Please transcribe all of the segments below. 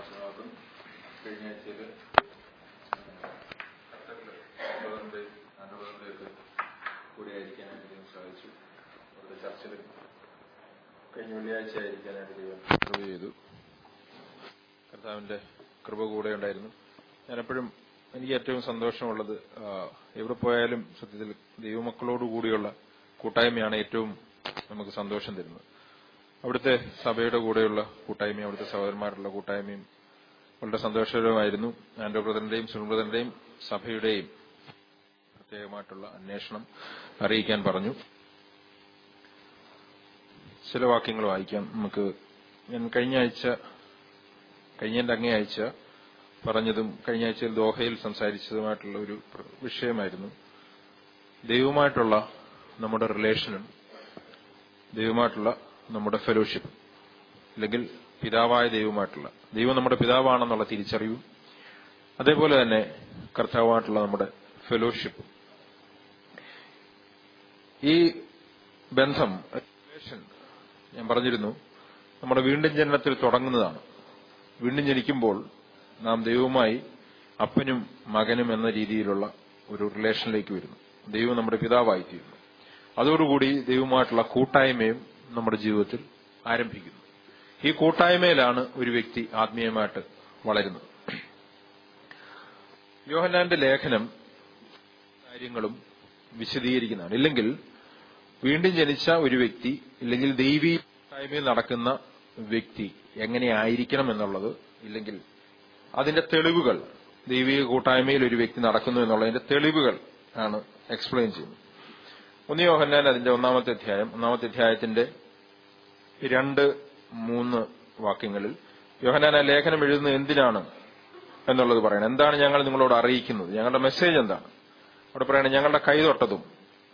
എല്ലാവർക്കും കഴിഞ്ഞ ആഴ്ചയിൽ ഖത്തറിൽ ഗവർണറുടെ അനുഭവത്തിലേക്ക് കൂടിയായിരിക്കാനായിട്ട് ദൈവം സാധിച്ചു അവിടുത്തെ ചർച്ചിൽ കഴിഞ്ഞ വെള്ളിയാഴ്ച ആയിരിക്കാനായിട്ട് ദൈവം കൃപ ചെയ്തു കർത്താവിന്റെ കൃപ കൂടെ ഉണ്ടായിരുന്നു ഞാനെപ്പോഴും എനിക്ക് ഏറ്റവും സന്തോഷമുള്ളത് ആ, എവിടെ പോയാലും സത്യത്തിൽ ദൈവമക്കളോട് കൂടിയുള്ള കൂട്ടായ്മയാണ് ഏറ്റവും നമുക്ക് സന്തോഷം തരുന്നത് അവിടുത്തെ സഭയുടെ കൂടെയുള്ള കൂട്ടായ്മയും അവിടുത്തെ സഹോദരന്മാരുള്ള കൂട്ടായ്മയും വളരെ സന്തോഷകരമായിരുന്നു ആൻഡോ ബ്രദറിന്റെയും സുനിൽ ബ്രദറിന്റെയും സഭയുടെയും പ്രത്യേകമായിട്ടുള്ള അന്വേഷണം അറിയിക്കാൻ പറഞ്ഞു ചില വാക്യങ്ങൾ വായിക്കാം നമുക്ക് ഞാൻ കഴിഞ്ഞ ആഴ്ച കഴിഞ്ഞതിന്റെ അങ്ങേ ആഴ്ച പറഞ്ഞതും കഴിഞ്ഞ ആഴ്ചയിൽ ദോഹയിൽ സംസാരിച്ചതുമായിട്ടുള്ള ഒരു പ്ര- വിഷയമായിരുന്നു ദൈവമായിട്ടുള്ള നമ്മുടെ റിലേഷനും ദൈവമായിട്ടുള്ള നമ്മുടെ ഫെലോഷിപ്പ് അല്ലെങ്കിൽ പിതാവായ ദൈവമായിട്ടുള്ള ദൈവം നമ്മുടെ പിതാവാണെന്നുള്ള തിരിച്ചറിവും അതേപോലെ തന്നെ കർത്താവായിട്ടുള്ള നമ്മുടെ ഫെലോഷിപ്പ് ഈ ബന്ധം റിലേഷൻ ഞാൻ പറഞ്ഞിരുന്നു നമ്മുടെ വീണ്ടും ജനനത്തിൽ തുടങ്ങുന്നതാണ് വീണ്ടും ജനിക്കുമ്പോൾ നാം ദൈവവുമായി അപ്പനും മകനും എന്ന രീതിയിലുള്ള ഒരു റിലേഷനിലേക്ക് വരുന്നു ദൈവം നമ്മുടെ പിതാവായി തീരുന്നു അതോടുകൂടി ദൈവമായിട്ടുള്ള കൂട്ടായ്മയും നമ്മുടെ ജീവിതത്തിൽ ആരംഭിക്കുന്നു ഈ കൂട്ടായ്മയിലാണ് ഒരു വ്യക്തി ആത്മീയമായിട്ട് വളരുന്നത് യോഹന്നാന്റെ ലേഖനം കാര്യങ്ങളും വിശദീകരിക്കുന്നതാണ് ഇല്ലെങ്കിൽ വീണ്ടും ജനിച്ച ഒരു വ്യക്തി ഇല്ലെങ്കിൽ ദൈവീ കൂട്ടായ്മയിൽ നടക്കുന്ന വ്യക്തി എങ്ങനെയായിരിക്കണം എന്നുള്ളത് ഇല്ലെങ്കിൽ അതിന്റെ തെളിവുകൾ ദൈവിക കൂട്ടായ്മയിൽ ഒരു വ്യക്തി നടക്കുന്നു എന്നുള്ളതിന്റെ തെളിവുകൾ ആണ് എക്സ്പ്ലെയിൻ ചെയ്യുന്നത് ഒന്ന് യോഹന്നാൻ അതിന്റെ ഒന്നാമത്തെ അധ്യായം ഒന്നാമത്തെ അധ്യായത്തിന്റെ രണ്ട് മൂന്ന് വാക്യങ്ങളിൽ യോഹന്നാൻ ആ ലേഖനം എഴുതുന്നത് എന്തിനാണ് എന്നുള്ളത് പറയണം എന്താണ് ഞങ്ങൾ നിങ്ങളോട് അറിയിക്കുന്നത് ഞങ്ങളുടെ മെസ്സേജ് എന്താണ് അവിടെ പറയണം ഞങ്ങളുടെ കൈതൊട്ടതും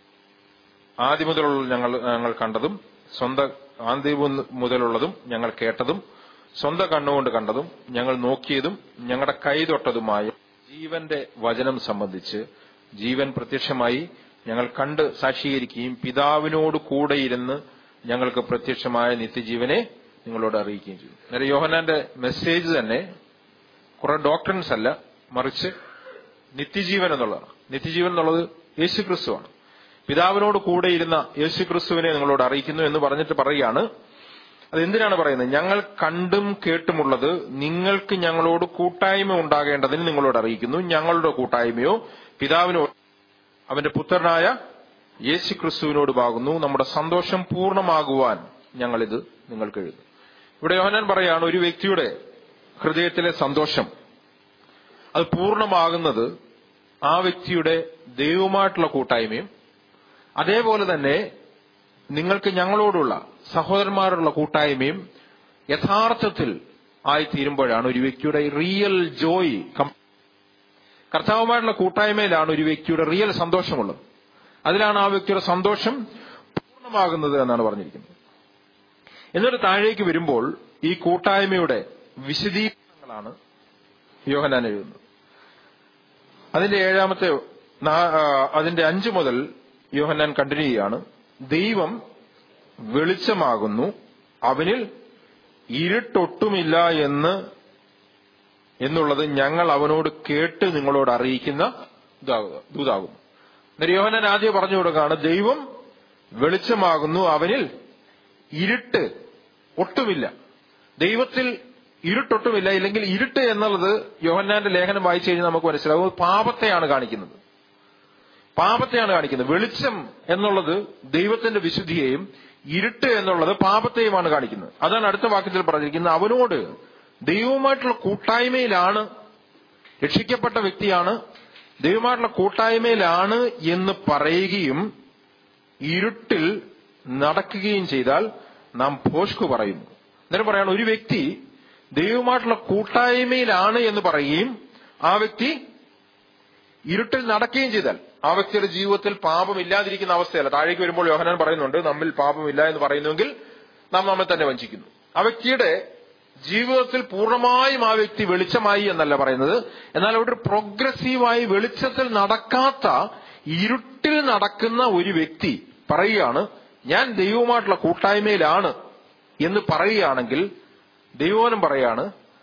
ആദ്യം മുതലുള്ള ഞങ്ങൾ ഞങ്ങൾ കണ്ടതും സ്വന്തം ആദ്യം മുതലുള്ളതും ഞങ്ങൾ കേട്ടതും സ്വന്തം കണ്ണുകൊണ്ട് കണ്ടതും ഞങ്ങൾ നോക്കിയതും ഞങ്ങളുടെ കൈതൊട്ടതുമായ ജീവന്റെ വചനം സംബന്ധിച്ച് ജീവൻ പ്രത്യക്ഷമായി ഞങ്ങൾ കണ്ട് സാക്ഷീകരിക്കുകയും പിതാവിനോട് കൂടെ ഇരുന്ന് ഞങ്ങൾക്ക് പ്രത്യക്ഷമായ നിത്യജീവനെ നിങ്ങളോട് അറിയിക്കുകയും ചെയ്തു അന്നേരം യോഹനാന്റെ മെസ്സേജ് തന്നെ കുറെ ഡോക്ടറിൻസ് അല്ല മറിച്ച് നിത്യജീവൻ എന്നുള്ളതാണ് നിത്യജീവൻ എന്നുള്ളത് യേശു ക്രിസ്തുവാണ് പിതാവിനോട് കൂടെ ഇരുന്ന യേശു ക്രിസ്തുവിനെ നിങ്ങളോട് അറിയിക്കുന്നു എന്ന് പറഞ്ഞിട്ട് പറയുകയാണ് അത് എന്തിനാണ് പറയുന്നത് ഞങ്ങൾ കണ്ടും കേട്ടുമുള്ളത് നിങ്ങൾക്ക് ഞങ്ങളോട് കൂട്ടായ്മ ഉണ്ടാകേണ്ടതിന് നിങ്ങളോട് അറിയിക്കുന്നു ഞങ്ങളുടെ കൂട്ടായ്മയോ പിതാവിനോട് അവന്റെ പുത്രനായ യേശു ക്രിസ്തുവിനോട് പാകുന്നു നമ്മുടെ സന്തോഷം പൂർണ്ണമാകുവാൻ ഞങ്ങളിത് നിങ്ങൾക്ക് എഴുതും ഇവിടെ യോഹനാൻ പറയാണ് ഒരു വ്യക്തിയുടെ ഹൃദയത്തിലെ സന്തോഷം അത് പൂർണ്ണമാകുന്നത് ആ വ്യക്തിയുടെ ദൈവമായിട്ടുള്ള കൂട്ടായ്മയും അതേപോലെ തന്നെ നിങ്ങൾക്ക് ഞങ്ങളോടുള്ള സഹോദരന്മാരുള്ള കൂട്ടായ്മയും യഥാർത്ഥത്തിൽ ആയിത്തീരുമ്പോഴാണ് ഒരു വ്യക്തിയുടെ റിയൽ ജോയ് കർത്താവുമായിട്ടുള്ള കൂട്ടായ്മയിലാണ് ഒരു വ്യക്തിയുടെ റിയൽ സന്തോഷമുള്ളത് അതിലാണ് ആ വ്യക്തിയുടെ സന്തോഷം പൂർണ്ണമാകുന്നത് എന്നാണ് പറഞ്ഞിരിക്കുന്നത് എന്നിട്ട് താഴേക്ക് വരുമ്പോൾ ഈ കൂട്ടായ്മയുടെ വിശദീകരണങ്ങളാണ് യോഹനാൻ എഴുതുന്നത് അതിന്റെ ഏഴാമത്തെ നാ- ആ, അതിന്റെ അഞ്ചു മുതൽ യോഹന്നാൻ കണ്ടിന്യൂ ചെയ്യാണ് ദൈവം വെളിച്ചമാകുന്നു അവനിൽ ഇരുട്ടൊട്ടുമില്ല എന്ന് എന്നുള്ളത് ഞങ്ങൾ അവനോട് കേട്ട് നിങ്ങളോട് അറിയിക്കുന്ന ദൂതാ- ദൂതാകുന്നു എന്നിട്ട് യോഹന്നാൻ ആദ്യം പറഞ്ഞു കൊടുക്കുകയാണ് ദൈവം വെളിച്ചമാകുന്നു അവനിൽ ഇരുട്ട് ഒട്ടുമില്ല ദൈവത്തിൽ ഇരുട്ടൊട്ടുമില്ല ഇല്ലെങ്കിൽ ഇരുട്ട് എന്നുള്ളത് യോഹന്നാന്റെ ലേഖനം വായിച്ചു കഴിഞ്ഞാൽ നമുക്ക് മനസ്സിലാവും പാപത്തെയാണ് കാണിക്കുന്നത് പാപത്തെയാണ് കാണിക്കുന്നത് വെളിച്ചം എന്നുള്ളത് ദൈവത്തിന്റെ വിശുദ്ധിയെയും ഇരുട്ട് എന്നുള്ളത് പാപത്തെയുമാണ് കാണിക്കുന്നത് അതാണ് അടുത്ത വാക്യത്തിൽ പറഞ്ഞിരിക്കുന്നത് അവനോട് ദൈവവുമായിട്ടുള്ള കൂട്ടായ്മയിലാണ് രക്ഷിക്കപ്പെട്ട വ്യക്തിയാണ് ദൈവമായിട്ടുള്ള കൂട്ടായ്മയിലാണ് എന്ന് പറയുകയും ഇരുട്ടിൽ നടക്കുകയും ചെയ്താൽ നാം ഭോഷ്കു പറയുന്നു അന്നേരം പറയാണ് ഒരു വ്യക്തി ദൈവമായിട്ടുള്ള കൂട്ടായ്മയിലാണ് എന്ന് പറയുകയും ആ വ്യക്തി ഇരുട്ടിൽ നടക്കുകയും ചെയ്താൽ ആ വ്യക്തിയുടെ ജീവിതത്തിൽ പാപമില്ലാതിരിക്കുന്ന അവസ്ഥയല്ല താഴേക്ക് വരുമ്പോൾ യോഹനാൻ പറയുന്നുണ്ട് നമ്മിൽ പാപമില്ല എന്ന് പറയുന്നുവെങ്കിൽ നാം നമ്മെ തന്നെ വഞ്ചിക്കുന്നു ആ വ്യക്തിയുടെ ജീവിതത്തിൽ പൂർണ്ണമായും ആ വ്യക്തി വെളിച്ചമായി എന്നല്ല പറയുന്നത് എന്നാൽ അവിടെ ഒരു പ്രോഗ്രസീവായി വെളിച്ചത്തിൽ നടക്കാത്ത ഇരുട്ടിൽ നടക്കുന്ന ഒരു വ്യക്തി പറയുകയാണ് ഞാൻ ദൈവവുമായിട്ടുള്ള കൂട്ടായ്മയിലാണ് എന്ന് പറയുകയാണെങ്കിൽ ദൈവവനം പറയാണ്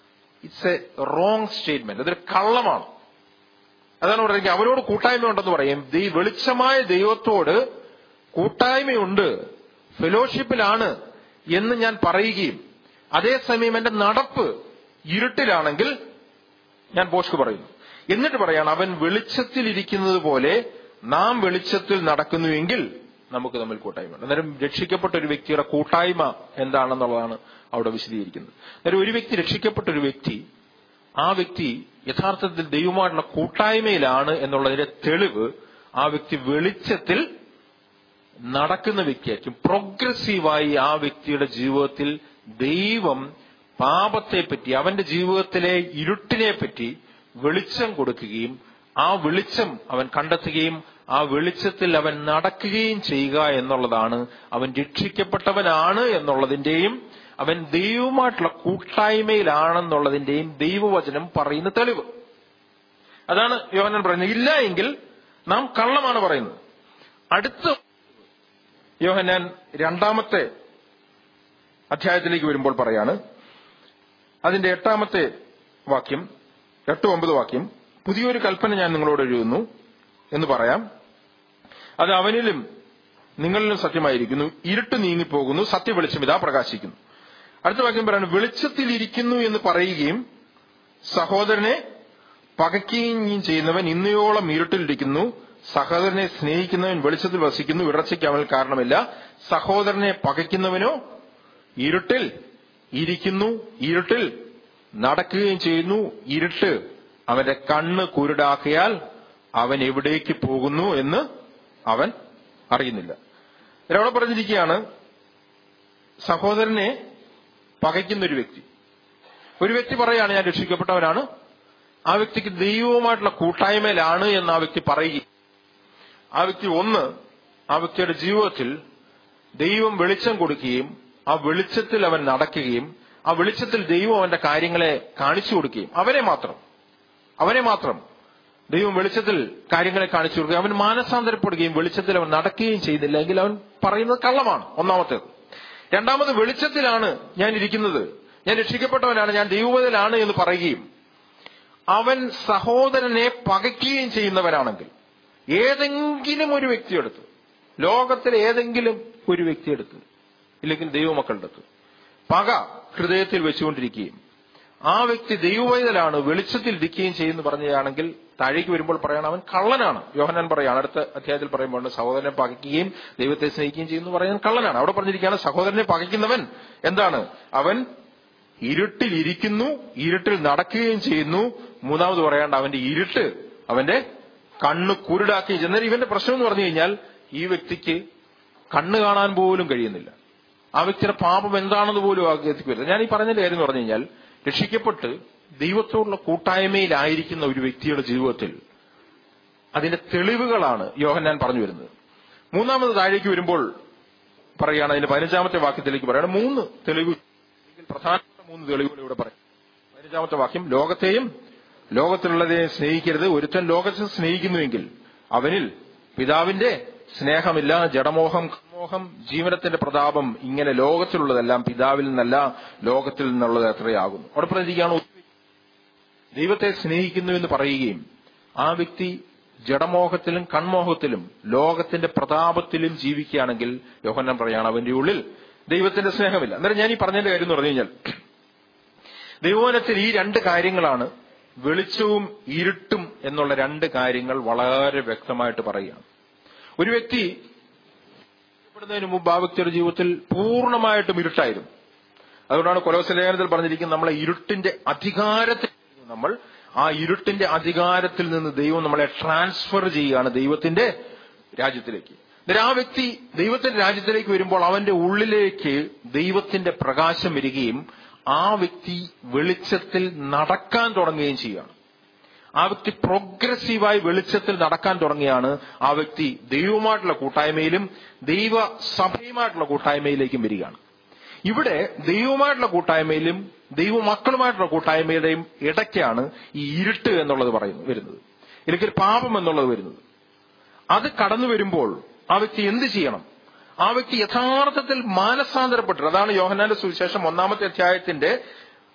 ഇറ്റ്സ് എ റോങ് സ്റ്റേറ്റ്മെന്റ് അതൊരു കള്ളമാണ് അതാണ് പറയുന്നത് അവരോട് കൂട്ടായ്മ ഉണ്ടെന്ന് പറയും ഈ വെളിച്ചമായ ദൈവത്തോട് കൂട്ടായ്മയുണ്ട് ഫെലോഷിപ്പിലാണ് എന്ന് ഞാൻ പറയുകയും അതേസമയം എന്റെ നടപ്പ് ഇരുട്ടിലാണെങ്കിൽ ഞാൻ ബോഷ്ക്ക് പറയുന്നു എന്നിട്ട് പറയാണ് അവൻ വെളിച്ചത്തിൽ ഇരിക്കുന്നത് പോലെ നാം വെളിച്ചത്തിൽ നടക്കുന്നുവെങ്കിൽ നമുക്ക് തമ്മിൽ കൂട്ടായ്മ അന്നേരം രക്ഷിക്കപ്പെട്ട ഒരു വ്യക്തിയുടെ കൂട്ടായ്മ എന്താണെന്നുള്ളതാണ് അവിടെ വിശദീകരിക്കുന്നത് അന്നേരം ഒരു വ്യക്തി രക്ഷിക്കപ്പെട്ട ഒരു വ്യക്തി ആ വ്യക്തി യഥാർത്ഥത്തിൽ ദൈവമായിട്ടുള്ള കൂട്ടായ്മയിലാണ് എന്നുള്ളതിന്റെ തെളിവ് ആ വ്യക്തി വെളിച്ചത്തിൽ നടക്കുന്ന വ്യക്തിയായിരിക്കും പ്രോഗ്രസീവായി ആ വ്യക്തിയുടെ ജീവിതത്തിൽ ദൈവം പാപത്തെപ്പറ്റി അവന്റെ ജീവിതത്തിലെ ഇരുട്ടിനെ പറ്റി വെളിച്ചം കൊടുക്കുകയും ആ വെളിച്ചം അവൻ കണ്ടെത്തുകയും ആ വെളിച്ചത്തിൽ അവൻ നടക്കുകയും ചെയ്യുക എന്നുള്ളതാണ് അവൻ രക്ഷിക്കപ്പെട്ടവനാണ് എന്നുള്ളതിന്റെയും അവൻ ദൈവമായിട്ടുള്ള കൂട്ടായ്മയിലാണെന്നുള്ളതിന്റെയും ദൈവവചനം പറയുന്ന തെളിവ് അതാണ് യോഹനൻ പറയുന്നത് ഇല്ല എങ്കിൽ നാം കള്ളമാണ് പറയുന്നത് അടുത്ത യോഹന്നാൻ രണ്ടാമത്തെ അധ്യായത്തിലേക്ക് വരുമ്പോൾ പറയാണ് അതിന്റെ എട്ടാമത്തെ വാക്യം എട്ട് ഒമ്പത് വാക്യം പുതിയൊരു കൽപ്പന ഞാൻ നിങ്ങളോട് എഴുതുന്നു എന്ന് പറയാം അത് അവനിലും നിങ്ങളിലും സത്യമായിരിക്കുന്നു ഇരുട്ട് നീങ്ങിപ്പോകുന്നു സത്യവെളിച്ചം ഇതാ പ്രകാശിക്കുന്നു അടുത്ത വാക്യം പറയാണ് വെളിച്ചത്തിൽ ഇരിക്കുന്നു എന്ന് പറയുകയും സഹോദരനെ പകയ്ക്കുകയും ചെയ്യുന്നവൻ ഇന്നയോളം ഇരുട്ടിലിരിക്കുന്നു സഹോദരനെ സ്നേഹിക്കുന്നവൻ വെളിച്ചത്തിൽ വസിക്കുന്നു ഇടർച്ചയ്ക്ക് അവൻ കാരണമില്ല സഹോദരനെ പകയ്ക്കുന്നവനോ ഇരുട്ടിൽ ഇരിക്കുന്നു ഇരുട്ടിൽ നടക്കുകയും ചെയ്യുന്നു ഇരുട്ട് അവന്റെ കണ്ണ് കുരുടാക്കിയാൽ അവൻ എവിടേക്ക് പോകുന്നു എന്ന് അവൻ അറിയുന്നില്ല ഇവിടെ പറഞ്ഞിരിക്കുകയാണ് സഹോദരനെ പകയ്ക്കുന്ന ഒരു വ്യക്തി ഒരു വ്യക്തി പറയാണ് ഞാൻ രക്ഷിക്കപ്പെട്ടവനാണ് ആ വ്യക്തിക്ക് ദൈവവുമായിട്ടുള്ള കൂട്ടായ്മയിലാണ് എന്ന് ആ വ്യക്തി പറയുകയും ആ വ്യക്തി ഒന്ന് ആ വ്യക്തിയുടെ ജീവിതത്തിൽ ദൈവം വെളിച്ചം കൊടുക്കുകയും ആ വെളിച്ചത്തിൽ അവൻ നടക്കുകയും ആ വെളിച്ചത്തിൽ ദൈവം അവന്റെ കാര്യങ്ങളെ കാണിച്ചു കൊടുക്കുകയും അവനെ മാത്രം അവനെ മാത്രം ദൈവം വെളിച്ചത്തിൽ കാര്യങ്ങളെ കാണിച്ചു കൊടുക്കുകയും അവൻ മാനസാന്തരപ്പെടുകയും വെളിച്ചത്തിൽ അവൻ നടക്കുകയും ചെയ്തില്ല എങ്കിൽ അവൻ പറയുന്നത് കള്ളമാണ് ഒന്നാമത്തേത് രണ്ടാമത് വെളിച്ചത്തിലാണ് ഞാൻ ഇരിക്കുന്നത് ഞാൻ രക്ഷിക്കപ്പെട്ടവനാണ് ഞാൻ ദൈവത്തിലാണ് എന്ന് പറയുകയും അവൻ സഹോദരനെ പകയ്ക്കുകയും ചെയ്യുന്നവനാണെങ്കിൽ ഏതെങ്കിലും ഒരു വ്യക്തിയെടുത്ത് ലോകത്തിലെ ഏതെങ്കിലും ഒരു വ്യക്തിയെടുത്ത് ഇല്ലെങ്കിൽ ദൈവമക്കളുടെ അടുത്ത് പക ഹൃദയത്തിൽ വെച്ചുകൊണ്ടിരിക്കുകയും ആ വ്യക്തി ദൈവവൈതലാണ് വെളിച്ചത്തിൽ ഇരിക്കുകയും ചെയ്യുന്നു പറഞ്ഞതാണെങ്കിൽ താഴേക്ക് വരുമ്പോൾ പറയണം അവൻ കള്ളനാണ് യോഹനാൻ പറയാണ് അടുത്ത അധ്യായത്തിൽ പറയുമ്പോൾ സഹോദരനെ പകയ്ക്കുകയും ദൈവത്തെ സ്നേഹിക്കുകയും ചെയ്യുന്നു പറയുന്നത് കള്ളനാണ് അവിടെ പറഞ്ഞിരിക്കുകയാണ് സഹോദരനെ പകയ്ക്കുന്നവൻ എന്താണ് അവൻ ഇരുട്ടിൽ ഇരിക്കുന്നു ഇരുട്ടിൽ നടക്കുകയും ചെയ്യുന്നു മൂന്നാമത് പറയാണ്ട് അവന്റെ ഇരുട്ട് അവന്റെ കണ്ണ് കുരുടാക്കി എന്നാൽ ഇവന്റെ പ്രശ്നം എന്ന് പറഞ്ഞു കഴിഞ്ഞാൽ ഈ വ്യക്തിക്ക് കണ്ണ് കാണാൻ പോലും കഴിയുന്നില്ല ആ വ്യക്തിയുടെ പാപം എന്താണെന്ന് പോലും ആ വ്യക്തിക്ക് വരുന്നത് ഞാൻ ഈ പറഞ്ഞതിന്റെ കാര്യം എന്ന് പറഞ്ഞു കഴിഞ്ഞാൽ രക്ഷിക്കപ്പെട്ട് ദൈവത്തോടുള്ള കൂട്ടായ്മയിലായിരിക്കുന്ന ഒരു വ്യക്തിയുടെ ജീവിതത്തിൽ അതിന്റെ തെളിവുകളാണ് യോഹന്നാൻ പറഞ്ഞു വരുന്നത് മൂന്നാമത് താഴേക്ക് വരുമ്പോൾ പറയുകയാണ് അതിന്റെ പതിനഞ്ചാമത്തെ വാക്യത്തിലേക്ക് പറയണം മൂന്ന് തെളിവ് പ്രധാനപ്പെട്ട മൂന്ന് തെളിവുകൾ ഇവിടെ പറയും പതിനഞ്ചാമത്തെ വാക്യം ലോകത്തെയും ലോകത്തിലുള്ളതിനെ സ്നേഹിക്കരുത് ഒരുത്തൻ ലോകത്തെ സ്നേഹിക്കുന്നുവെങ്കിൽ അവനിൽ പിതാവിന്റെ സ്നേഹമില്ല ജഡമോഹം മോഹം ജീവനത്തിന്റെ പ്രതാപം ഇങ്ങനെ ലോകത്തിലുള്ളതെല്ലാം പിതാവിൽ നിന്നല്ല ലോകത്തിൽ നിന്നുള്ളത് എത്രയാകുന്നു അവിടെ പറഞ്ഞിരിക്കുകയാണ് ദൈവത്തെ സ്നേഹിക്കുന്നു എന്ന് പറയുകയും ആ വ്യക്തി ജഡമോഹത്തിലും കൺമോഹത്തിലും ലോകത്തിന്റെ പ്രതാപത്തിലും ജീവിക്കുകയാണെങ്കിൽ യോഹന്നാൻ പറയാണ് അവന്റെ ഉള്ളിൽ ദൈവത്തിന്റെ സ്നേഹമില്ല അന്നേരം ഞാൻ ഈ പറഞ്ഞതിന്റെ കാര്യം എന്ന് പറഞ്ഞു കഴിഞ്ഞാൽ ദൈവവനത്തിൽ ഈ രണ്ട് കാര്യങ്ങളാണ് വെളിച്ചവും ഇരുട്ടും എന്നുള്ള രണ്ട് കാര്യങ്ങൾ വളരെ വ്യക്തമായിട്ട് പറയുകയാണ് ഒരു വ്യക്തി പ്പെടുന്നതിന് മുമ്പ് ആ വ്യക്തിയുടെ ജീവിതത്തിൽ പൂർണ്ണമായിട്ടും ഇരുട്ടായിരുന്നു അതുകൊണ്ടാണ് കൊലോസലേഖനത്തിൽ പറഞ്ഞിരിക്കുന്നത് നമ്മളെ ഇരുട്ടിന്റെ അധികാരത്തിൽ നമ്മൾ ആ ഇരുട്ടിന്റെ അധികാരത്തിൽ നിന്ന് ദൈവം നമ്മളെ ട്രാൻസ്ഫർ ചെയ്യുകയാണ് ദൈവത്തിന്റെ രാജ്യത്തിലേക്ക് എന്നിട്ട് ആ വ്യക്തി ദൈവത്തിന്റെ രാജ്യത്തിലേക്ക് വരുമ്പോൾ അവന്റെ ഉള്ളിലേക്ക് ദൈവത്തിന്റെ പ്രകാശം വരികയും ആ വ്യക്തി വെളിച്ചത്തിൽ നടക്കാൻ തുടങ്ങുകയും ചെയ്യുകയാണ് ആ വ്യക്തി പ്രോഗ്രസീവായി വെളിച്ചത്തിൽ നടക്കാൻ തുടങ്ങിയാണ് ആ വ്യക്തി ദൈവവുമായിട്ടുള്ള കൂട്ടായ്മയിലും ദൈവ സഭയുമായിട്ടുള്ള കൂട്ടായ്മയിലേക്കും വരികയാണ് ഇവിടെ ദൈവവുമായിട്ടുള്ള കൂട്ടായ്മയിലും ദൈവമക്കളുമായിട്ടുള്ള കൂട്ടായ്മയുടെയും ഇടയ്ക്കാണ് ഈ ഇരുട്ട് എന്നുള്ളത് പറയുന്നത് വരുന്നത് അല്ലെങ്കിൽ പാപം എന്നുള്ളത് വരുന്നത് അത് കടന്നു വരുമ്പോൾ ആ വ്യക്തി എന്ത് ചെയ്യണം ആ വ്യക്തി യഥാർത്ഥത്തിൽ മാനസാന്തരപ്പെട്ടു അതാണ് യോഹനാന്റെ സുവിശേഷം ഒന്നാമത്തെ അധ്യായത്തിന്റെ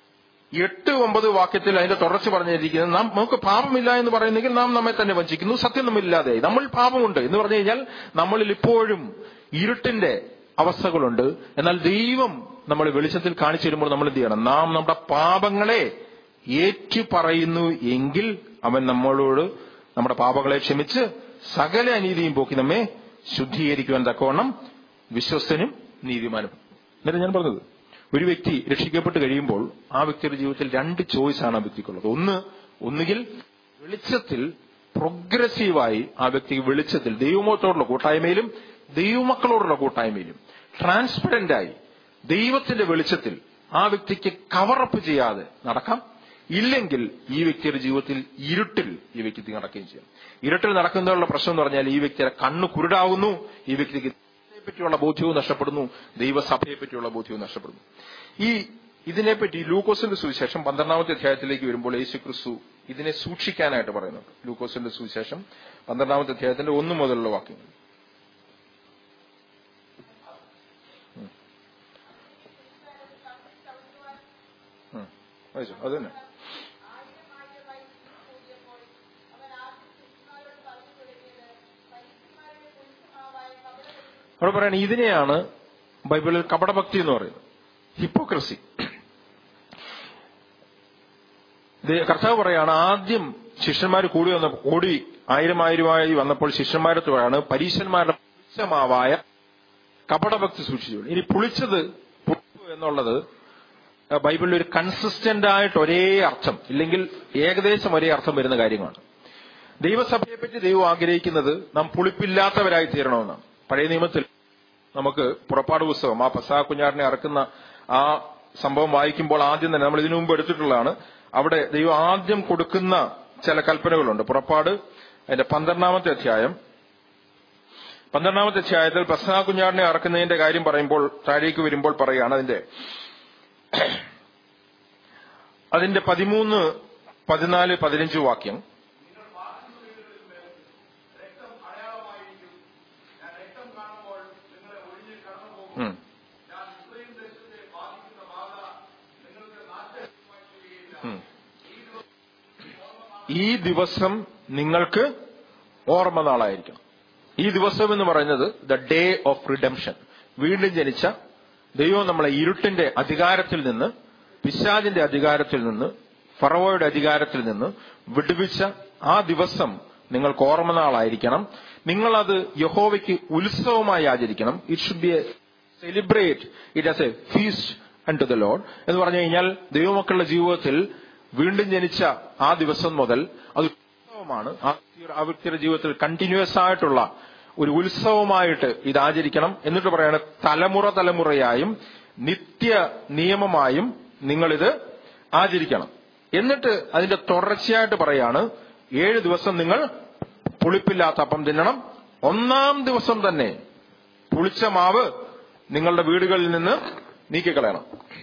എട്ട് ഒമ്പത് വാക്യത്തിൽ അതിന്റെ തുടർച്ച പറഞ്ഞിരിക്കുന്നത് നാം നമുക്ക് പാപമില്ല എന്ന് പറയുന്നെങ്കിൽ നാം നമ്മെ തന്നെ വഞ്ചിക്കുന്നു സത്യം നമ്മില്ലാതെ നമ്മൾ പാപമുണ്ട് എന്ന് പറഞ്ഞു കഴിഞ്ഞാൽ നമ്മളിൽ ഇപ്പോഴും ഇരുട്ടിന്റെ അവസ്ഥകളുണ്ട് എന്നാൽ ദൈവം നമ്മൾ വെളിച്ചത്തിൽ കാണിച്ചു തരുമ്പോൾ നമ്മൾ എന്ത് ചെയ്യണം നാം നമ്മുടെ പാപങ്ങളെ ഏറ്റു പറയുന്നു എങ്കിൽ അവൻ നമ്മളോട് നമ്മുടെ പാപങ്ങളെ ക്ഷമിച്ച് സകല അനീതിയും പോക്കി നമ്മെ ശുദ്ധീകരിക്കുവാൻ തക്കവണ്ണം വിശ്വസ്തനും നീതിമാനും എന്നിട്ട് ഞാൻ പറഞ്ഞത് ഒരു വ്യക്തി രക്ഷിക്കപ്പെട്ട് കഴിയുമ്പോൾ ആ വ്യക്തിയുടെ ജീവിതത്തിൽ രണ്ട് ചോയ്സ് ആണ് ആ വ്യക്തിക്കുള്ളത് ഒന്ന് ഒന്നുകിൽ വെളിച്ചത്തിൽ പ്രോഗ്രസീവായി ആ വ്യക്തിക്ക് വെളിച്ചത്തിൽ ദൈവമോത്തോടുള്ള കൂട്ടായ്മയിലും ദൈവമക്കളോടുള്ള കൂട്ടായ്മയിലും ട്രാൻസ്പെറന്റ് ആയി ദൈവത്തിന്റെ വെളിച്ചത്തിൽ ആ വ്യക്തിക്ക് കവറപ്പ് ചെയ്യാതെ നടക്കാം ഇല്ലെങ്കിൽ ഈ വ്യക്തിയുടെ ജീവിതത്തിൽ ഇരുട്ടിൽ ഈ വ്യക്തി നടക്കുകയും ചെയ്യും ഇരുട്ടിൽ നടക്കുന്നതിനുള്ള പ്രശ്നം എന്ന് പറഞ്ഞാൽ ഈ വ്യക്തിയുടെ കണ്ണ് കുരുടാവുന്നു ഈ വ്യക്തിക്ക് ദൈവത്തെ പറ്റിയുള്ള ബോധ്യവും നഷ്ടപ്പെടുന്നു ദൈവസഭയെ പറ്റിയുള്ള ബോധ്യവും നഷ്ടപ്പെടുന്നു ഈ ഇതിനെപ്പറ്റി ലൂക്കോസിന്റെ സുവിശേഷം പന്ത്രണ്ടാമത്തെ അധ്യായത്തിലേക്ക് വരുമ്പോൾ യേശു ക്രിസ്തു ഇതിനെ സൂക്ഷിക്കാനായിട്ട് പറയുന്നുണ്ട് ലൂക്കോസിന്റെ സുവിശേഷം പന്ത്രണ്ടാമത്തെ അധ്യായത്തിന്റെ ഒന്ന് മുതലുള്ള വാക്യങ്ങൾ ഉം. വായിച്ചോ, അത് തന്നെ അവിടെ പറയണ ഇതിനെയാണ് ബൈബിളിൽ കപടഭക്തി എന്ന് പറയുന്നത് ഹിപ്പോക്രസി കർത്താവ് പറയാണ് ആദ്യം ശിഷ്യന്മാർ കൂടി വന്ന കൂടി ആയിരം ആയിരമായി വന്നപ്പോൾ ശിഷ്യന്മാരത്ത് പറയാണ് പരീശന്മാരുടെ പുളിച്ചമാവായ കപടഭക്തി സൂക്ഷിച്ചു ഇനി പുളിച്ചത് പുളിപ്പ് എന്നുള്ളത് ബൈബിളിൽ ഒരു കൺസിസ്റ്റന്റ് ആയിട്ട് ഒരേ അർത്ഥം ഇല്ലെങ്കിൽ ഏകദേശം ഒരേ അർത്ഥം വരുന്ന കാര്യമാണ് ദൈവസഭയെ പറ്റി ദൈവം ആഗ്രഹിക്കുന്നത് നാം പുളിപ്പില്ലാത്തവരായി തീരണമെന്നാണ് പഴയ നിയമത്തിൽ നമുക്ക് പുറപ്പാട് പുസ്തകം ആ പസാ കുഞ്ഞാറിനെ അറക്കുന്ന ആ സംഭവം വായിക്കുമ്പോൾ ആദ്യം തന്നെ നമ്മൾ ഇതിനു മുമ്പ് എടുത്തിട്ടുള്ളതാണ് അവിടെ ദൈവം ആദ്യം കൊടുക്കുന്ന ചില കൽപ്പനകളുണ്ട് പുറപ്പാട് അതിന്റെ പന്ത്രണ്ടാമത്തെ അധ്യായം പന്ത്രണ്ടാമത്തെ അധ്യായത്തിൽ പസാ കുഞ്ഞാറിനെ അറക്കുന്നതിന്റെ കാര്യം പറയുമ്പോൾ താഴേക്ക് വരുമ്പോൾ പറയുകയാണ് അതിന്റെ അതിന്റെ പതിമൂന്ന് പതിനാല് പതിനഞ്ച് വാക്യം ഉം. ഉം. ഈ ദിവസം നിങ്ങൾക്ക് ഓർമ്മ നാളായിരിക്കണം ഈ ദിവസം എന്ന് പറയുന്നത് ദ ഡേ ഓഫ് റിഡംഷൻ വീണ്ടും ജനിച്ച ദൈവം നമ്മളെ ഇരുട്ടിന്റെ അധികാരത്തിൽ നിന്ന് പിശാജിന്റെ അധികാരത്തിൽ നിന്ന് ഫറവോയുടെ അധികാരത്തിൽ നിന്ന് വിടുവിച്ച ആ ദിവസം നിങ്ങൾക്ക് ഓർമ്മ നാളായിരിക്കണം നിങ്ങളത് യഹോവയ്ക്ക് ഉത്സവമായി ആചരിക്കണം it should be a celebrate it as a feast and to the lord എന്ന് പറഞ്ഞു കഴിഞ്ഞാൽ ദൈവമക്കളുടെ ജീവിതത്തിൽ വീണ്ടും ജനിച്ച ആ ദിവസം മുതൽ അത് ഉത്സവമാണ് ആ വ്യക്തിയുടെ- ആ വ്യക്തിയുടെ ജീവിതത്തിൽ കണ്ടിന്യൂസ് ആയിട്ടുള്ള ഒരു ഉത്സവമായിട്ട് ഇത് ആചരിക്കണം എന്നിട്ട് പറയാണ് തലമുറ തലമുറയായും നിത്യ നിയമമായും നിങ്ങളിത് ആചരിക്കണം എന്നിട്ട് അതിന്റെ തുടർച്ചയായിട്ട് പറയാണ് ഏഴ് ദിവസം നിങ്ങൾ പുളിപ്പില്ലാത്ത അപ്പം തിന്നണം ഒന്നാം ദിവസം തന്നെ പുളിച്ച മാവ് നിങ്ങളുടെ വീടുകളിൽ നിന്ന് നീക്കിക്കളയണം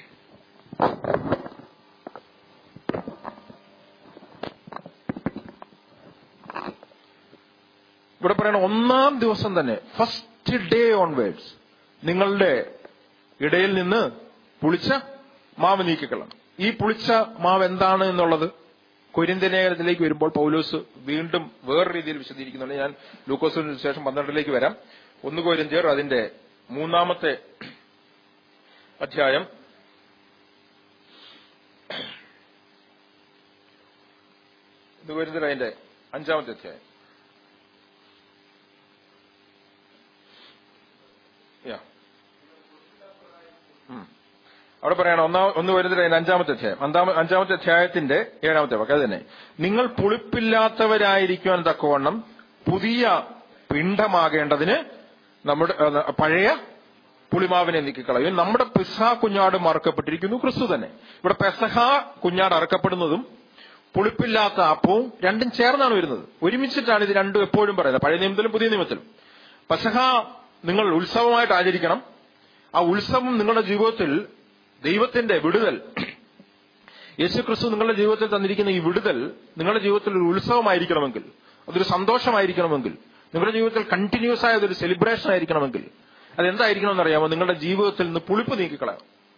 ഇവിടെ പറയണ ഒന്നാം ദിവസം തന്നെ ഫസ്റ്റ് ഡേ ഓൺവേഡ്സ് നിങ്ങളുടെ ഇടയിൽ നിന്ന് പുളിച്ച മാവ് നീക്കിക്കളണം ഈ പുളിച്ച മാവ് എന്താണ് എന്നുള്ളത് കൊരിന്തലേഖനത്തിലേക്ക് വരുമ്പോൾ പൗലോസ് വീണ്ടും വേറെ രീതിയിൽ വിശദീകരിക്കുന്നുണ്ട് ഞാൻ ലൂക്കോസിന് ശേഷം പന്ത്രണ്ടിലേക്ക് വരാം ഒന്ന് കൊരിന്തിയർ അതിന്റെ മൂന്നാമത്തെ അധ്യായം ഇത് കൊരിന്തിയർ അതിന്റെ അഞ്ചാമത്തെ അധ്യായം Yeah. ഉം. അവിടെ പറയണം ഒന്നാ ഒന്ന് വരുന്നത് അതിന്റെ അഞ്ചാമത്തെ അധ്യായം അന്താമ- അഞ്ചാമത്തെ അധ്യായത്തിന്റെ ഏഴാമത്തെ വാക്ക് അത് തന്നെ നിങ്ങൾ പുളിപ്പില്ലാത്തവരായിരിക്കുവാൻ തക്കവണ്ണം പുതിയ പിണ്ഡമാകേണ്ടതിന് നമ്മുടെ അത് പഴയ പുളിമാവിനെ നീക്കിക്കളയും നമ്മുടെ പെസഹ കുഞ്ഞാട് മറക്കപ്പെട്ടിരിക്കുന്നു ക്രിസ്തു തന്നെ ഇവിടെ പെസഹ കുഞ്ഞാട് അറക്കപ്പെടുന്നതും പുളിപ്പില്ലാത്ത അപ്പവും രണ്ടും ചേർന്നാണ് വരുന്നത് ഒരുമിച്ചിട്ടാണ് ഇത് രണ്ടും എപ്പോഴും പറയുന്നത് പഴയ നിയമത്തിലും പുതിയ നിയമത്തിലും പെസഹ നിങ്ങൾ ഉത്സവമായിട്ട് ആചരിക്കണം ആ ഉത്സവം നിങ്ങളുടെ ജീവിതത്തിൽ ദൈവത്തിന്റെ വിടുതൽ യേശുക്രിസ്തു നിങ്ങളുടെ ജീവിതത്തിൽ തന്നിരിക്കുന്ന ഈ വിടുതൽ നിങ്ങളുടെ ജീവിതത്തിൽ ഒരു ഉത്സവമായിരിക്കണമെങ്കിൽ അതൊരു സന്തോഷമായിരിക്കണമെങ്കിൽ നിങ്ങളുടെ ജീവിതത്തിൽ കണ്ടിന്യൂസ് ആയ അതൊരു സെലിബ്രേഷൻ ആയിരിക്കണമെങ്കിൽ അതെന്തായിരിക്കണം എന്നറിയാമോ നിങ്ങളുടെ ജീവിതത്തിൽ നിന്ന് പുളിപ്പ് നീക്കിക്കളയാം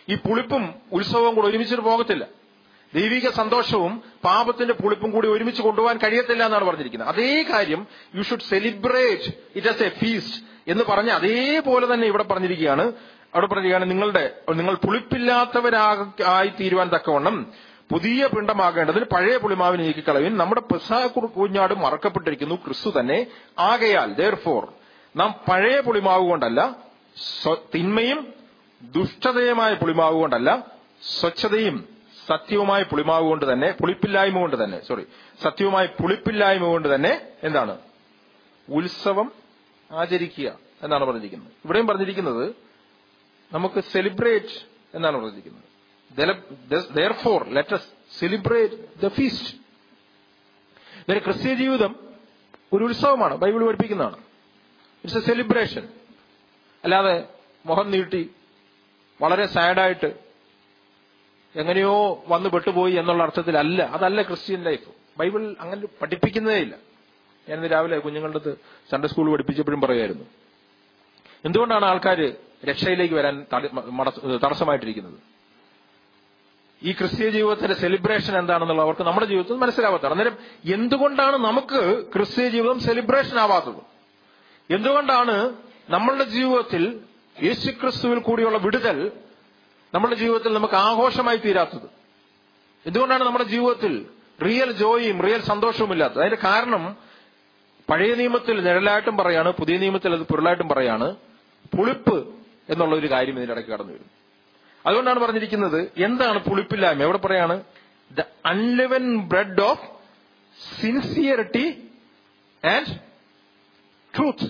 ഈ പുളിപ്പും ഉത്സവവും കൂടെ ഒരുമിച്ചിട്ട് പോകത്തില്ല ദൈവിക സന്തോഷവും പാപത്തിന്റെ പുളിപ്പും കൂടി ഒരുമിച്ച് കൊണ്ടുപോകാൻ കഴിയത്തില്ല എന്നാണ് പറഞ്ഞിരിക്കുന്നത് അതേ കാര്യം you should celebrate it as a feast എന്ന് പറഞ്ഞ് അതേപോലെ തന്നെ ഇവിടെ പറഞ്ഞിരിക്കുകയാണ് അവിടെ പറഞ്ഞിരിക്കുകയാണ് നിങ്ങളുടെ നിങ്ങൾ പുളിപ്പില്ലാത്തവരായി തീരുവാൻ തക്കവണ്ണം പുതിയ പിണ്ടമാകേണ്ടതിന് പഴയ പുളിമാവിന് നീക്കിക്കളവിൻ നമ്മുടെ പെസാ കുഞ്ഞാട് മറക്കപ്പെട്ടിരിക്കുന്നു ക്രിസ്തു തന്നെ ആകയാൽ ദർ ഫോർ നാം പഴയ പുളിമാവ് കൊണ്ടല്ല സ്വ- തിന്മയും ദുഷ്ടതയുമായ പുളിമാവ് കൊണ്ടല്ല സ്വച്ഛതയും സത്യവുമായ പുളിമാവ് കൊണ്ട് തന്നെ പുളിപ്പില്ലായ്മ കൊണ്ട് തന്നെ സോറി സത്യവുമായ പുളിപ്പില്ലായ്മ കൊണ്ട് തന്നെ എന്താണ് ഉത്സവം ആചരിക്കുക എന്നാണ് പറഞ്ഞിരിക്കുന്നത് ഇവിടെയും പറഞ്ഞിരിക്കുന്നത് നമുക്ക് സെലിബ്രേറ്റ് എന്നാണ് പറഞ്ഞിരിക്കുന്നത് therefore let's celebrate the feast ഇതൊരു ക്രിസ്ത്യ ജീവിതം ഒരു ഉത്സവമാണ് ബൈബിൾ പഠിപ്പിക്കുന്നതാണ് ഇറ്റ്സ് എ സെലിബ്രേഷൻ അല്ലാതെ മുഖം നീട്ടി വളരെ സാഡായിട്ട് എങ്ങനെയോ വന്ന് പെട്ടുപോയി എന്നുള്ള അർത്ഥത്തിലല്ല അതല്ല ക്രിസ്ത്യൻ ലൈഫ് ബൈബിൾ അങ്ങനെ പഠിപ്പിക്കുന്നതേ ഇല്ല ഞാനിന്ന് രാവിലെ കുഞ്ഞുങ്ങളുടെ അടുത്ത് സൺഡേ സ്കൂൾ പഠിപ്പിച്ചപ്പോഴും പറയായിരുന്നു എന്തുകൊണ്ടാണ് ആൾക്കാർ രക്ഷയിലേക്ക് വരാൻ തട- മട- തടസ്സമായിട്ടിരിക്കുന്നത് ഈ ക്രിസ്തീയ ജീവിതത്തിന്റെ സെലിബ്രേഷൻ എന്താണെന്നുള്ള അവർക്ക് നമ്മുടെ ജീവിതത്തിൽ മനസ്സിലാവാത്തതാണ് അന്നേരം എന്തുകൊണ്ടാണ് നമുക്ക് ക്രിസ്തീയ ജീവിതം സെലിബ്രേഷൻ ആവാത്തത് എന്തുകൊണ്ടാണ് നമ്മളുടെ ജീവിതത്തിൽ യേശുക്രിസ്തുവിൽ കൂടിയുള്ള വിടുതൽ നമ്മുടെ ജീവിതത്തിൽ നമുക്ക് ആഘോഷമായി തീരാത്തത് എന്തുകൊണ്ടാണ് നമ്മുടെ ജീവിതത്തിൽ റിയൽ ജോയും റിയൽ സന്തോഷവും ഇല്ലാത്തത് അതിന്റെ കാരണം പഴയ നിയമത്തിൽ നിഴലായിട്ടും പറയാണ് പുതിയ നിയമത്തിൽ അത് പൊരുളായിട്ടും പറയാണ് പുളിപ്പ് എന്നുള്ള ഒരു കാര്യം ഇതിന്റെ ഇടയ്ക്ക് കടന്നു വരും അതുകൊണ്ടാണ് പറഞ്ഞിരിക്കുന്നത് എന്താണ് പുളിപ്പില്ലായ്മ എവിടെ പറയാണ് the unleavened bread of sincerity and truth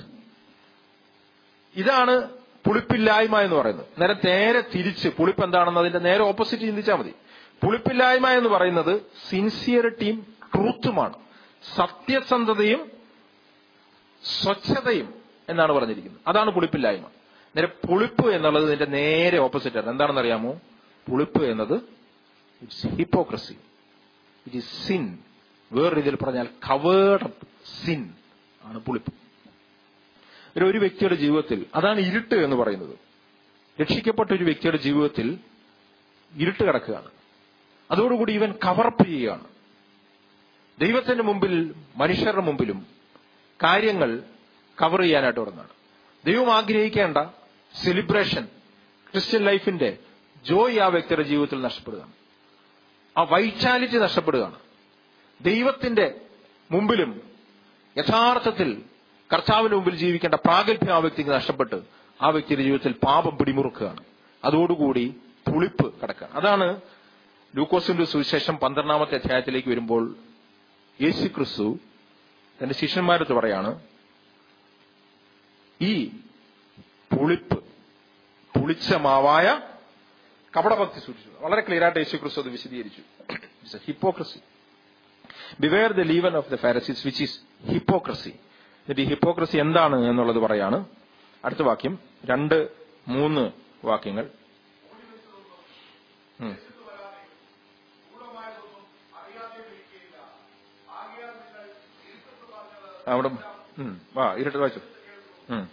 ഇതാണ് പുളിപ്പില്ലായ്മ എന്ന് പറയുന്നത് നേരെ നേരെ തിരിച്ച് പുളിപ്പ് എന്താണെന്ന് അതിന്റെ നേരെ ഓപ്പോസിറ്റ് ചിന്തിച്ചാൽ മതി പുളിപ്പില്ലായ്മ എന്ന് പറയുന്നത് സിൻസിയറിറ്റിയും ട്രൂത്തുമാണ് സത്യസന്ധതയും സ്വച്ഛതയും എന്നാണ് പറഞ്ഞിരിക്കുന്നത് അതാണ് പുളിപ്പില്ലായ്മ നേരെ പുളിപ്പ് എന്നുള്ളത് ഇതിന്റെ നേരെ ഓപ്പോസിറ്റ് ആണ് എന്താണെന്ന് അറിയാമോ പുളിപ്പ് എന്നത് it's hypocrisy it is sin വേറെ രീതിയിൽ പറഞ്ഞാൽ കവേർഡ് സിൻ ആണ് പുളിപ്പ് ഒരു ഒരു വ്യക്തിയുടെ ജീവിതത്തിൽ അതാണ് ഇരുട്ട് എന്ന് പറയുന്നത് രക്ഷിക്കപ്പെട്ട ഒരു വ്യക്തിയുടെ ജീവിതത്തിൽ ഇരുട്ട് കിടക്കുകയാണ് അതോടുകൂടി ഇവൻ കവർപ്പ് ചെയ്യുകയാണ് ദൈവത്തിന്റെ മുമ്പിൽ മനുഷ്യരുടെ മുമ്പിലും കാര്യങ്ങൾ കവർ ചെയ്യാനായിട്ട് തുടങ്ങുകയാണ് ദൈവം ആഗ്രഹിക്കേണ്ട സെലിബ്രേഷൻ ക്രിസ്ത്യൻ ലൈഫിന്റെ ജോയ് ആ വ്യക്തിയുടെ ജീവിതത്തിൽ നഷ്ടപ്പെടുകയാണ് ആ വൈറ്റാലിറ്റി നഷ്ടപ്പെടുകയാണ് ദൈവത്തിന്റെ മുമ്പിലും യഥാർത്ഥത്തിൽ കർത്താവിന് മുമ്പിൽ ജീവിക്കേണ്ട പ്രാഗൽഭ്യം ആ വ്യക്തിക്ക് നഷ്ടപ്പെട്ട് ആ വ്യക്തിയുടെ ജീവിതത്തിൽ പാപം പിടിമുറുക്കുകയാണ് അതോടുകൂടി പുളിപ്പ് കിടക്കുകയാണ് അതാണ് ലൂക്കോസിന്റെ സുവിശേഷം പന്ത്രണ്ടാമത്തെ അധ്യായത്തിലേക്ക് വരുമ്പോൾ യേശു ക്രിസ്തു തന്റെ ശിഷ്യന്മാരത്ത് പറയാണ് ഈ പുളിപ്പ് പുളിച്ച മാവായ കപടഭക്തി സൂക്ഷിച്ചു വളരെ ക്ലിയർ ആയിട്ട് യേശു ക്രിസ്തു അത് വിശദീകരിച്ചു hypocrisy beware the leaven of the Pharisees which is hypocrisy എന്നിട്ട് ഈ ഹിപ്പോക്രസി എന്താണ് എന്നുള്ളത് പറയാണ് അടുത്ത വാക്യം രണ്ട് മൂന്ന് വാക്യങ്ങൾ ഉം. അവിടെ ഉം, വാ ഇരുട്ട് വായിച്ചു ഉം.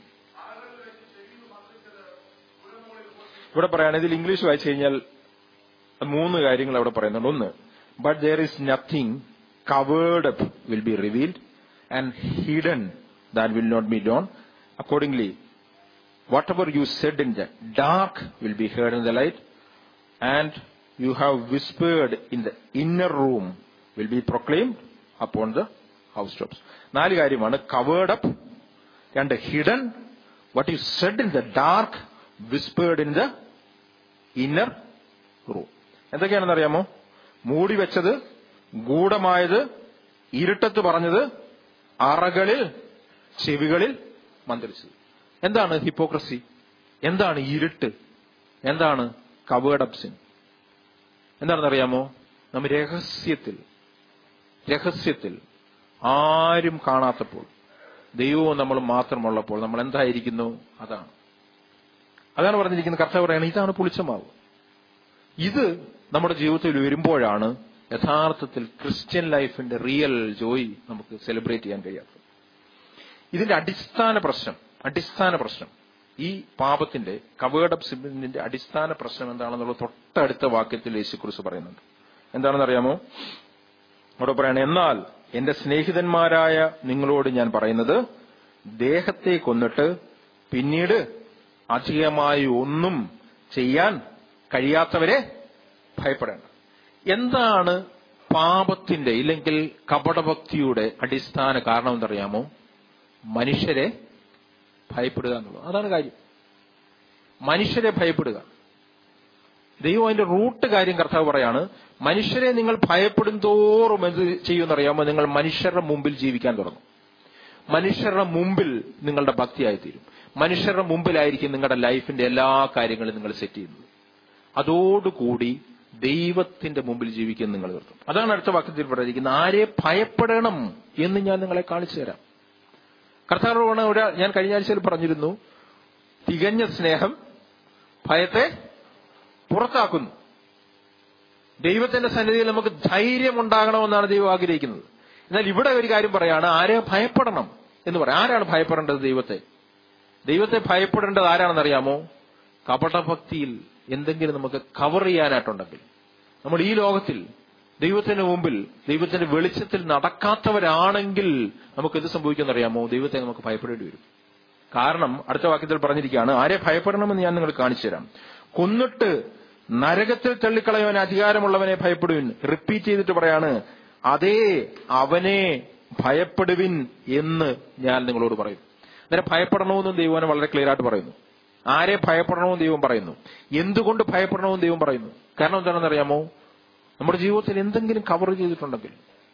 ഇവിടെ പറയാണ് ഇതിൽ ഇംഗ്ലീഷ് വായിച്ചു കഴിഞ്ഞാൽ മൂന്ന് കാര്യങ്ങൾ അവിടെ പറയുന്നുണ്ട് ഒന്ന് but there is nothing covered up will be revealed and hidden that will not be known accordingly whatever you said in the dark will be heard in the light and you have whispered in the inner room will be proclaimed upon the house tops നാല് കാര്യമാണ് covered up രണ്ട് hidden what you said in the dark whispered in the inner room എന്തൊക്കെയാണെന്ന് അറിയാമോ മൂടി വെച്ചത് ഗൂഢമായത് ഇരുട്ടത്ത് പറഞ്ഞത് അറകളിൽ ചെവികളിൽ മന്ത്രിച്ചത് എന്താണ് ഹിപ്പോക്രസി എന്താണ് ഇരുട്ട് എന്താണ് കവേഡപ്സിൻ എന്താണെന്ന് അറിയാമോ നമ്മ രഹസ്യത്തിൽ രഹസ്യത്തിൽ ആരും കാണാത്തപ്പോൾ ദൈവവും നമ്മൾ മാത്രമുള്ളപ്പോൾ നമ്മൾ എന്തായിരിക്കുന്നു അതാണ് അതാണ് പറഞ്ഞിരിക്കുന്നത് കർത്താവ് പറയാണ് ഇതാണ് പുളിച്ചമാവ് ഇത് നമ്മുടെ ജീവിതത്തിൽ വരുമ്പോഴാണ് യഥാർത്ഥത്തിൽ ക്രിസ്ത്യൻ ലൈഫിന്റെ റിയൽ ജോയ് നമുക്ക് സെലിബ്രേറ്റ് ചെയ്യാൻ കഴിയാത്തത് ഇതിന്റെ അടിസ്ഥാന പ്രശ്നം അടിസ്ഥാന പ്രശ്നം ഈ പാപത്തിന്റെ കവേഡപ്സിന്റെ അടിസ്ഥാന പ്രശ്നം എന്താണെന്നുള്ള തൊട്ടടുത്ത വാക്യത്തിൽ യേശുക്കുറിച്ച് പറയുന്നുണ്ട് എന്താണെന്ന് അറിയാമോ അവിടെ പറയണം എന്നാൽ എന്റെ സ്നേഹിതന്മാരായ നിങ്ങളോട് ഞാൻ പറയുന്നത് ദേഹത്തെ കൊന്നിട്ട് പിന്നീട് അധികമായി ഒന്നും ചെയ്യാൻ കഴിയാത്തവരെ ഭയപ്പെടേണ്ട എന്താണ് പാപത്തിന്റെ ഇല്ലെങ്കിൽ കപടഭക്തിയുടെ അടിസ്ഥാന കാരണം എന്തറിയാമോ മനുഷ്യരെ ഭയപ്പെടുക എന്നുള്ളത് അതാണ് കാര്യം മനുഷ്യരെ ഭയപ്പെടുക ദൈവം അതിന്റെ റൂട്ട് കാര്യം കർത്താവ് പറയാണ് മനുഷ്യരെ നിങ്ങൾ ഭയപ്പെടും തോറും എന്ത് ചെയ്യുമെന്നറിയാമോ നിങ്ങൾ മനുഷ്യരുടെ മുമ്പിൽ ജീവിക്കാൻ തുടങ്ങും മനുഷ്യരുടെ മുമ്പിൽ നിങ്ങളുടെ ഭക്തിയായിത്തീരും മനുഷ്യരുടെ മുമ്പിലായിരിക്കും നിങ്ങളുടെ ലൈഫിന്റെ എല്ലാ കാര്യങ്ങളും നിങ്ങൾ സെറ്റ് ചെയ്യുന്നത് അതോടുകൂടി ദൈവത്തിന്റെ മുമ്പിൽ ജീവിക്കാൻ നിങ്ങൾ നിർത്തും അതാണ് അടുത്ത വാക്യത്തിൽ പറഞ്ഞിരിക്കുന്നത് ആരെ ഭയപ്പെടണം എന്ന് ഞാൻ നിങ്ങളെ കാണിച്ചു തരാം കർത്താവ് ഒരാ ഞാൻ കഴിഞ്ഞ ആഴ്ചയിൽ പറഞ്ഞിരുന്നു തികഞ്ഞ സ്നേഹം ഭയത്തെ പുറത്താക്കുന്നു ദൈവത്തിന്റെ സന്നിധിയിൽ നമുക്ക് ധൈര്യം ഉണ്ടാകണമെന്നാണ് ദൈവം ആഗ്രഹിക്കുന്നത് എന്നാൽ ഇവിടെ ഒരു കാര്യം പറയാണ് ആരെ ഭയപ്പെടണം എന്ന് പറയാം ആരാണ് ഭയപ്പെടേണ്ടത് ദൈവത്തെ ദൈവത്തെ ഭയപ്പെടേണ്ടത് ആരാണെന്നറിയാമോ കപടഭക്തിയിൽ എന്തെങ്കിലും നമുക്ക് കവർ ചെയ്യാനായിട്ടുണ്ടെങ്കിൽ നമ്മൾ ഈ ലോകത്തിൽ ദൈവത്തിന് മുമ്പിൽ ദൈവത്തിന്റെ വെളിച്ചത്തിൽ നടക്കാത്തവരാണെങ്കിൽ നമുക്ക് എന്ത് സംഭവിക്കുമെന്നറിയാമോ ദൈവത്തെ നമുക്ക് ഭയപ്പെടേണ്ടി വരും കാരണം അടുത്ത വാക്യത്തിൽ പറഞ്ഞിരിക്കുകയാണ് ആരെ ഭയപ്പെടണമെന്ന് ഞാൻ നിങ്ങൾ കാണിച്ചു തരാം കൊന്നിട്ട് നരകത്തിൽ തള്ളിക്കളയുവാൻ അധികാരമുള്ളവനെ ഭയപ്പെടുവിൻ റിപ്പീറ്റ് ചെയ്തിട്ട് പറയാണ് അതേ അവനെ ഭയപ്പെടുവിൻ എന്ന് ഞാൻ നിങ്ങളോട് പറയും അന്നേരം ഭയപ്പെടണമെന്നും ദൈവം വളരെ ക്ലിയർ ആയിട്ട് പറയുന്നു ആരെ ഭയപ്പെടണമെന്ന് ദൈവം പറയുന്നു എന്തുകൊണ്ട് ഭയപ്പെടണമെന്ന് ദൈവം പറയുന്നു കാരണം എന്താണെന്ന് അറിയാമോ നമ്മുടെ ജീവിതത്തിൽ എന്തെങ്കിലും കവർ ചെയ്തിട്ടുണ്ടെങ്കിൽ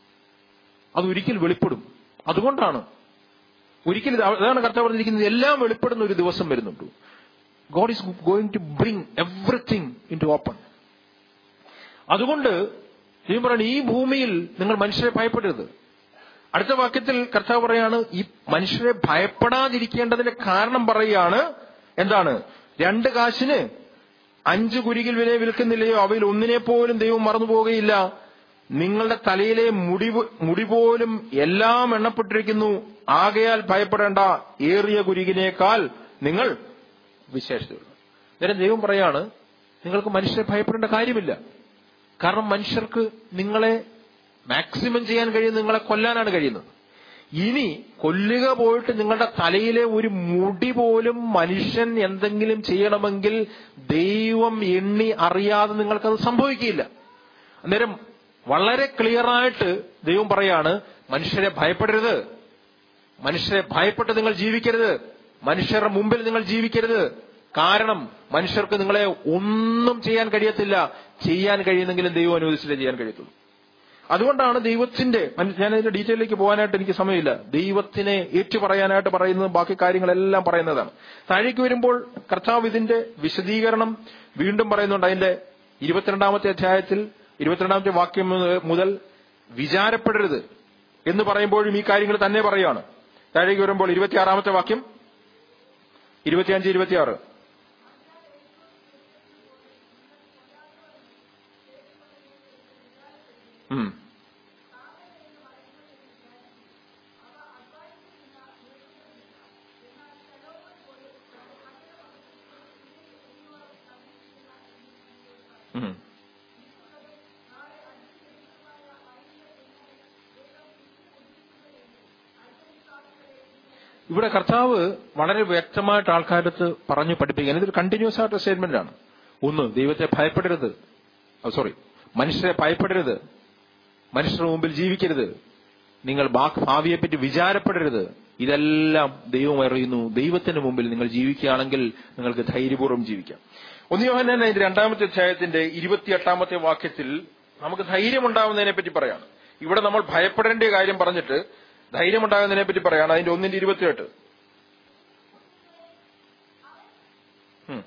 അത് ഒരിക്കൽ വെളിപ്പെടും അതുകൊണ്ടാണ് ഒരിക്കലും അതാണ് കർത്താവ് പറഞ്ഞിരിക്കുന്നത് എല്ലാം വെളിപ്പെടുന്ന ഒരു ദിവസം വരുന്നുണ്ട് God is going to bring everything into open അതുകൊണ്ട് ദൈവം പറയുന്നത് ഈ ഭൂമിയിൽ നിങ്ങൾ മനുഷ്യരെ ഭയപ്പെടരുത് അടുത്ത വാക്യത്തിൽ കർത്താവ് പറയാണ് ഈ മനുഷ്യരെ ഭയപ്പെടാതിരിക്കേണ്ടതിന്റെ കാരണം പറയുകയാണ് എന്താണ് രണ്ട് കാശിന് അഞ്ച് കുരികിൽ വില വിൽക്കുന്നില്ലയോ അവയിൽ ഒന്നിനെ പോലും ദൈവം മറന്നു പോവുകയില്ല നിങ്ങളുടെ തലയിലെ മുടി മുടി പോലും എല്ലാം എണ്ണപ്പെട്ടിരിക്കുന്നു ആകയാൽ ഭയപ്പെടേണ്ട ഏറിയ കുരുകിനേക്കാൾ നിങ്ങൾ വിശേഷതയുള്ളൂ നേരം ദൈവം പറയാണ് നിങ്ങൾക്ക് മനുഷ്യരെ ഭയപ്പെടേണ്ട കാര്യമില്ല കാരണം മനുഷ്യർക്ക് നിങ്ങളെ മാക്സിമം ചെയ്യാൻ കഴിയുന്നത് നിങ്ങളെ കൊല്ലാനാണ് കഴിയുന്നത് ഇനി കൊല്ലുക പോയിട്ട് നിങ്ങളുടെ തലയിലെ ഒരു മുടി പോലും മനുഷ്യൻ എന്തെങ്കിലും ചെയ്യണമെങ്കിൽ ദൈവം എണ്ണി അറിയാതെ നിങ്ങൾക്കത് സംഭവിക്കില്ല അന്നേരം വളരെ ക്ലിയറായിട്ട് ദൈവം പറയാണ് മനുഷ്യരെ ഭയപ്പെടരുത് മനുഷ്യരെ ഭയപ്പെട്ട് നിങ്ങൾ ജീവിക്കരുത് മനുഷ്യരുടെ മുമ്പിൽ നിങ്ങൾ ജീവിക്കരുത് കാരണം മനുഷ്യർക്ക് നിങ്ങളെ ഒന്നും ചെയ്യാൻ കഴിയത്തില്ല ചെയ്യാൻ കഴിയുന്നെങ്കിലും ദൈവം അനുവദിച്ചില്ലേ ചെയ്യാൻ കഴിയത്തുള്ളൂ അതുകൊണ്ടാണ് ദൈവത്തിന്റെ ഞാൻ അതിന്റെ ഡീറ്റെയിലേക്ക് പോകാനായിട്ട് എനിക്ക് സമയമില്ല ദൈവത്തിനെ ഏറ്റു പറയാനായിട്ട് പറയുന്നത് ബാക്കി കാര്യങ്ങളെല്ലാം പറയുന്നതാണ് താഴേക്ക് വരുമ്പോൾ കർത്താവ് ഇതിന്റെ വിശദീകരണം വീണ്ടും പറയുന്നുണ്ട് അതിന്റെ ഇരുപത്തിരണ്ടാമത്തെ അധ്യായത്തിൽ ഇരുപത്തിരണ്ടാമത്തെ വാക്യം മുതൽ വിചാരപ്പെടരുത് എന്ന് പറയുമ്പോഴും ഈ കാര്യങ്ങൾ തന്നെ പറയുകയാണ് താഴേക്ക് വരുമ്പോൾ ഇരുപത്തിയാറാമത്തെ വാക്യം ഇരുപത്തിയഞ്ച് ഇരുപത്തിയാറ് ഉം ഉം ഇവിടെ കർത്താവ് വളരെ വ്യക്തമായിട്ട് ആൾക്കാരടുത്ത് പറഞ്ഞു പഠിപ്പിക്കാൻ ഇതൊരു കണ്ടിന്യൂസ് ആയിട്ട് സ്റ്റേറ്റ്മെന്റ് ആണ് ഒന്ന് ദൈവത്തെ ഭയപ്പെടരുത് സോറി മനുഷ്യരെ ഭയപ്പെടരുത് മനുഷ്യരുടെ മുമ്പിൽ ജീവിക്കരുത് നിങ്ങൾ ഭാവിയെപ്പറ്റി വിചാരപ്പെടരുത് ഇതെല്ലാം ദൈവം അറിയുന്നു ദൈവത്തിന്റെ മുമ്പിൽ നിങ്ങൾ ജീവിക്കുകയാണെങ്കിൽ നിങ്ങൾക്ക് ധൈര്യപൂർവ്വം ജീവിക്കാം ഒന്ന് യോഹന്നാൻ അതിന്റെ രണ്ടാമത്തെ അധ്യായത്തിന്റെ ഇരുപത്തിയെട്ടാമത്തെ വാക്യത്തിൽ നമുക്ക് ധൈര്യമുണ്ടാവുന്നതിനെ പറ്റി പറയാണ് ഇവിടെ നമ്മൾ ഭയപ്പെടേണ്ട കാര്യം പറഞ്ഞിട്ട് ധൈര്യമുണ്ടാകുന്നതിനെ പറ്റി പറയാണ് അതിന്റെ ഒന്നിന്റെ ഇരുപത്തിയെട്ട് ഉം.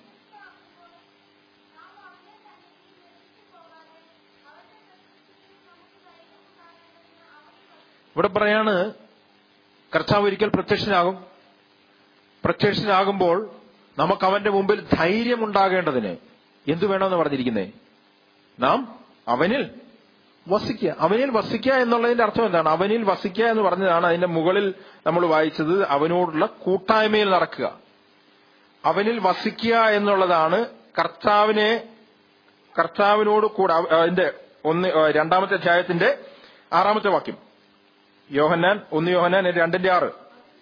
ഇവിടെ പറയാണ് കർത്താവ് ഒരിക്കൽ പ്രത്യക്ഷനാകും പ്രത്യക്ഷനാകുമ്പോൾ നമുക്ക് അവന്റെ മുമ്പിൽ ധൈര്യമുണ്ടാകേണ്ടതിന് എന്തു വേണമെന്ന് പറഞ്ഞിരിക്കുന്നേ നാം അവനിൽ വസിക്കുക അവനിൽ വസിക്കുക എന്നുള്ളതിന്റെ അർത്ഥം എന്താണ് അവനിൽ വസിക്കുക എന്ന് പറഞ്ഞതാണ് അതിന്റെ മുകളിൽ നമ്മൾ വായിച്ചത് അവനോടുള്ള കൂട്ടായ്മയിൽ നടക്കുക അവനിൽ വസിക്കുക എന്നുള്ളതാണ് കർത്താവിനെ കർത്താവിനോട് കൂടെ അവ- അതിന്റെ ഒന്ന് ആ, രണ്ടാമത്തെ അധ്യായത്തിന്റെ ആറാമത്തെ വാക്യം യോഹന്നാൻ ഒന്ന് യോഹന്നാൻ രണ്ടിന്റെ ആറ്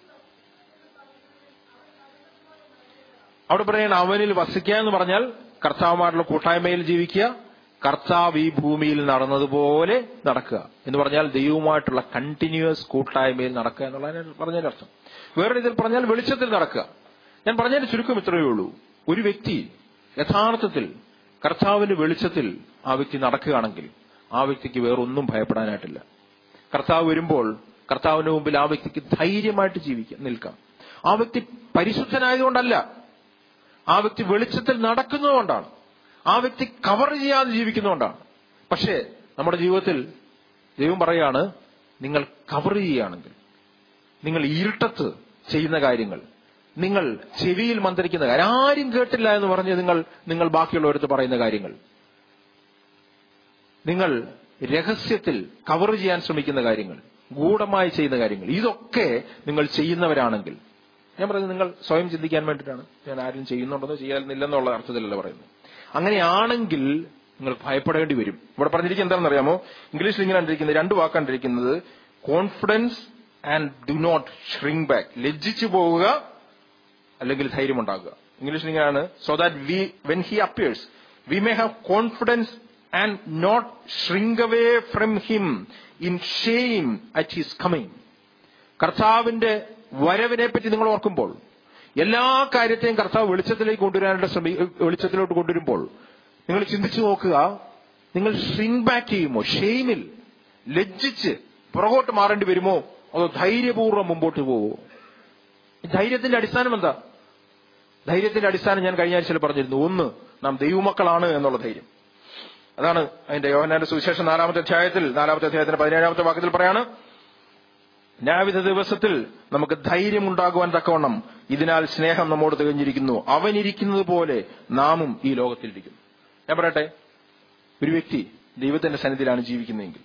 അവിടെ പറയണ അവനിൽ വസിക്കുക എന്ന് പറഞ്ഞാൽ കർത്താവുമായിട്ടുള്ള കൂട്ടായ്മയിൽ ജീവിക്കുക കർത്താവ് ഈ ഭൂമിയിൽ നടന്നതുപോലെ നടക്കുക എന്ന് പറഞ്ഞാൽ ദൈവവുമായിട്ടുള്ള കണ്ടിന്യൂസ് കൂട്ടായ്മയിൽ നടക്കുക എന്നുള്ളതിന് പറഞ്ഞതിന്റെ അർത്ഥം വേറെ രീതിയിൽ പറഞ്ഞാൽ വെളിച്ചത്തിൽ നടക്കുക ഞാൻ പറഞ്ഞതിന്റെ ചുരുക്കം ഇത്രയേ ഉള്ളൂ ഒരു വ്യക്തി യഥാർത്ഥത്തിൽ കർത്താവിന്റെ വെളിച്ചത്തിൽ ആ വ്യക്തി നടക്കുകയാണെങ്കിൽ ആ വ്യക്തിക്ക് വേറൊന്നും ഭയപ്പെടാനായിട്ടില്ല കർത്താവ് വരുമ്പോൾ കർത്താവിന്റെ മുമ്പിൽ ആ വ്യക്തിക്ക് ധൈര്യമായിട്ട് ജീവിക്കാം നിൽക്കാം ആ വ്യക്തി പരിശുദ്ധനായതുകൊണ്ടല്ല ആ വ്യക്തി വെളിച്ചത്തിൽ നടക്കുന്നതുകൊണ്ടാണ് ആ വ്യക്തി കവർ ചെയ്യാതെ ജീവിക്കുന്നതുകൊണ്ടാണ് പക്ഷേ നമ്മുടെ ജീവിതത്തിൽ ദൈവം പറയാണ് നിങ്ങൾ കവർ ചെയ്യുകയാണെങ്കിൽ നിങ്ങൾ ഇരുട്ടത്ത് ചെയ്യുന്ന കാര്യങ്ങൾ നിങ്ങൾ ചെവിയിൽ മന്ത്രിക്കുന്ന കാര്യം ആരും കേട്ടില്ല എന്ന് പറഞ്ഞ് നിങ്ങൾ നിങ്ങൾ ബാക്കിയുള്ളവരടുത്ത് പറയുന്ന കാര്യങ്ങൾ നിങ്ങൾ രഹസ്യത്തിൽ കവർ ചെയ്യാൻ ശ്രമിക്കുന്ന കാര്യങ്ങൾ ഗൂഢമായി ചെയ്യുന്ന കാര്യങ്ങൾ ഇതൊക്കെ നിങ്ങൾ ചെയ്യുന്നവരാണെങ്കിൽ ഞാൻ പറയുന്നത് നിങ്ങൾ സ്വയം ചിന്തിക്കാൻ വേണ്ടിയിട്ടാണ് ഞാൻ ആരും ചെയ്യുന്നുണ്ടെന്നോ ചെയ്യാനില്ലെന്നുള്ള അർത്ഥത്തിലല്ല പറയുന്നത് അങ്ങനെയാണെങ്കിൽ നിങ്ങൾ ഭയപ്പെടേണ്ടി വരും ഇവിടെ പറഞ്ഞിരിക്കുന്നത് എന്താണെന്ന് അറിയാമോ ഇംഗ്ലീഷിൽ ഇങ്ങനെ ഇരിക്കുന്നത് രണ്ട് വാക്കാണ് ഇരിക്കുന്നത് confidence and do not shrink back ലജ്ജിച്ചു പോവുക അല്ലെങ്കിൽ ധൈര്യമുണ്ടാകുക ഇംഗ്ലീഷിൽ ഇങ്ങനെയാണ് so that we when he appears we may have confidence and not shrink away from him in shame at his coming കർത്താവിന്റെ വരവിനെ പറ്റി നിങ്ങൾ ഓർക്കുമ്പോൾ എല്ലാ കാര്യത്തെയും കർത്താവ് വെളിച്ചത്തിലേക്ക് കൊണ്ടുവരാനായിട്ട് ശ്രമി വെളിച്ചത്തിലോട്ട് കൊണ്ടുവരുമ്പോൾ നിങ്ങൾ ചിന്തിച്ചു നോക്കുക നിങ്ങൾ ഷ്രിങ്ക് ബാക്ക് ചെയ്യുമോ ഷെയിമിൽ ലജ്ജിച്ച് പുറകോട്ട് മാറേണ്ടി വരുമോ അതോ ധൈര്യപൂർവ്വം മുമ്പോട്ട് പോവോ ഈ ധൈര്യത്തിന്റെ അടിസ്ഥാനം എന്താ ധൈര്യത്തിന്റെ അടിസ്ഥാനം ഞാൻ കഴിഞ്ഞ ആഴ്ചയിൽ പറഞ്ഞിരുന്നു ഒന്ന് നാം ദൈവമക്കളാണ് എന്നുള്ള ധൈര്യം അതാണ് അതിന്റെ യോഹനാന്റെ സുവിശേഷം നാലാമത്തെ അധ്യായത്തിൽ നാലാമത്തെ അധ്യായത്തിന്റെ പതിനേഴാമത്തെ വാക്യത്തിൽ പറയാണ് ന്യായവിധ ദിവസത്തിൽ നമുക്ക് ധൈര്യം ഉണ്ടാകുവാൻ തക്കവണ്ണം ഇതിനാൽ സ്നേഹം നമ്മോട് തികഞ്ഞിരിക്കുന്നു അവനിരിക്കുന്നത് പോലെ നാമും ഈ ലോകത്തിലിരിക്കുന്നു ഞാൻ പറയട്ടെ ഒരു വ്യക്തി ദൈവത്തിന്റെ സന്നിധിയിലാണ് ജീവിക്കുന്നതെങ്കിൽ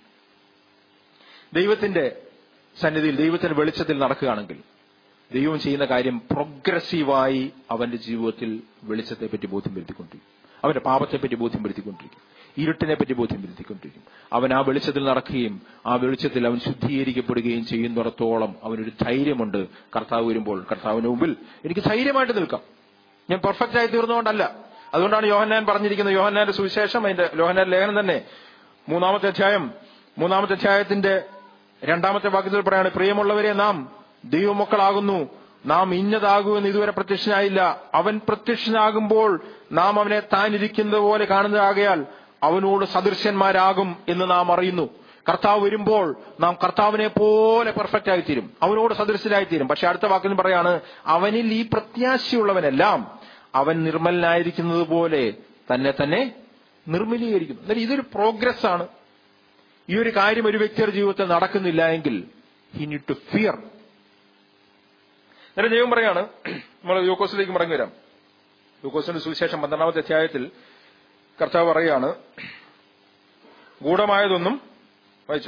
ദൈവത്തിന്റെ സന്നിധിയിൽ ദൈവത്തിന്റെ വെളിച്ചത്തിൽ നടക്കുകയാണെങ്കിൽ ദൈവം ചെയ്യുന്ന കാര്യം പ്രോഗ്രസീവായി അവന്റെ ജീവിതത്തിൽ വെളിച്ചത്തെ പറ്റി ബോധ്യം വരുത്തിക്കൊണ്ടിരിക്കും അവന്റെ പാപത്തെ പറ്റി ബോധ്യം വരുത്തിക്കൊണ്ടിരിക്കും ഇരുട്ടിനെ പറ്റി ബോധ്യം വരുത്തിക്കൊണ്ടിരിക്കും അവൻ ആ വെളിച്ചത്തിൽ നടക്കുകയും ആ വെളിച്ചത്തിൽ അവൻ ശുദ്ധീകരിക്കപ്പെടുകയും ചെയ്യുന്നിടത്തോളം അവനൊരു ധൈര്യമുണ്ട് കർത്താവ് വരുമ്പോൾ കർത്താവിന് മുമ്പിൽ എനിക്ക് ധൈര്യമായിട്ട് നിൽക്കാം ഞാൻ പെർഫെക്റ്റ് ആയി തീർന്നുകൊണ്ടല്ല അതുകൊണ്ടാണ് യോഹന്നാൻ പറഞ്ഞിരിക്കുന്നത് യോഹന്നാന്റെ സുവിശേഷം അതിന്റെ യോഹന്നാൻ ലേഖനം തന്നെ മൂന്നാമത്തെ അധ്യായം മൂന്നാമത്തെ അധ്യായത്തിന്റെ രണ്ടാമത്തെ വാക്യത്തിൽ പറയാണ് പ്രിയമുള്ളവരെ നാം ദൈവമക്കളാകുന്നു നാം ഇന്നതാകുമെന്ന് ഇതുവരെ പ്രത്യക്ഷനായില്ല അവൻ പ്രത്യക്ഷനാകുമ്പോൾ നാം അവനെ താൻ ഇരിക്കുന്നത് പോലെ കാണുന്നതാകയാൽ അവനോട് സദൃശ്യന്മാരാകും എന്ന് നാം അറിയുന്നു കർത്താവ് വരുമ്പോൾ നാം കർത്താവിനെ പോലെ പെർഫെക്റ്റ് ആയിത്തീരും അവനോട് സദൃശ്യരായിത്തീരും പക്ഷെ അടുത്ത വാക്കിന് പറയാണ് അവനിൽ ഈ പ്രത്യാശയുള്ളവനെല്ലാം അവൻ നിർമ്മലനായിരിക്കുന്നത് പോലെ തന്നെ തന്നെ നിർമ്മലീകരിക്കുന്നു എന്നാൽ ഇതൊരു പ്രോഗ്രസ് ആണ് ഈ ഒരു കാര്യം ഒരു വ്യക്തിയുടെ ജീവിതത്തിൽ നടക്കുന്നില്ല എങ്കിൽ ഹി നീഡ് ടു ഫിയർ എന്നിട്ട് ദൈവം പറയാണ് നമ്മൾ യൂക്കോസിലേക്ക് മടങ്ങി വരാം യൂക്കോസിന്റെ സുവിശേഷം പന്ത്രണ്ടാമത്തെ അധ്യായത്തിൽ കർത്താവ് പറയാണ് ഗൂഢമായതൊന്നും വായിച്ചു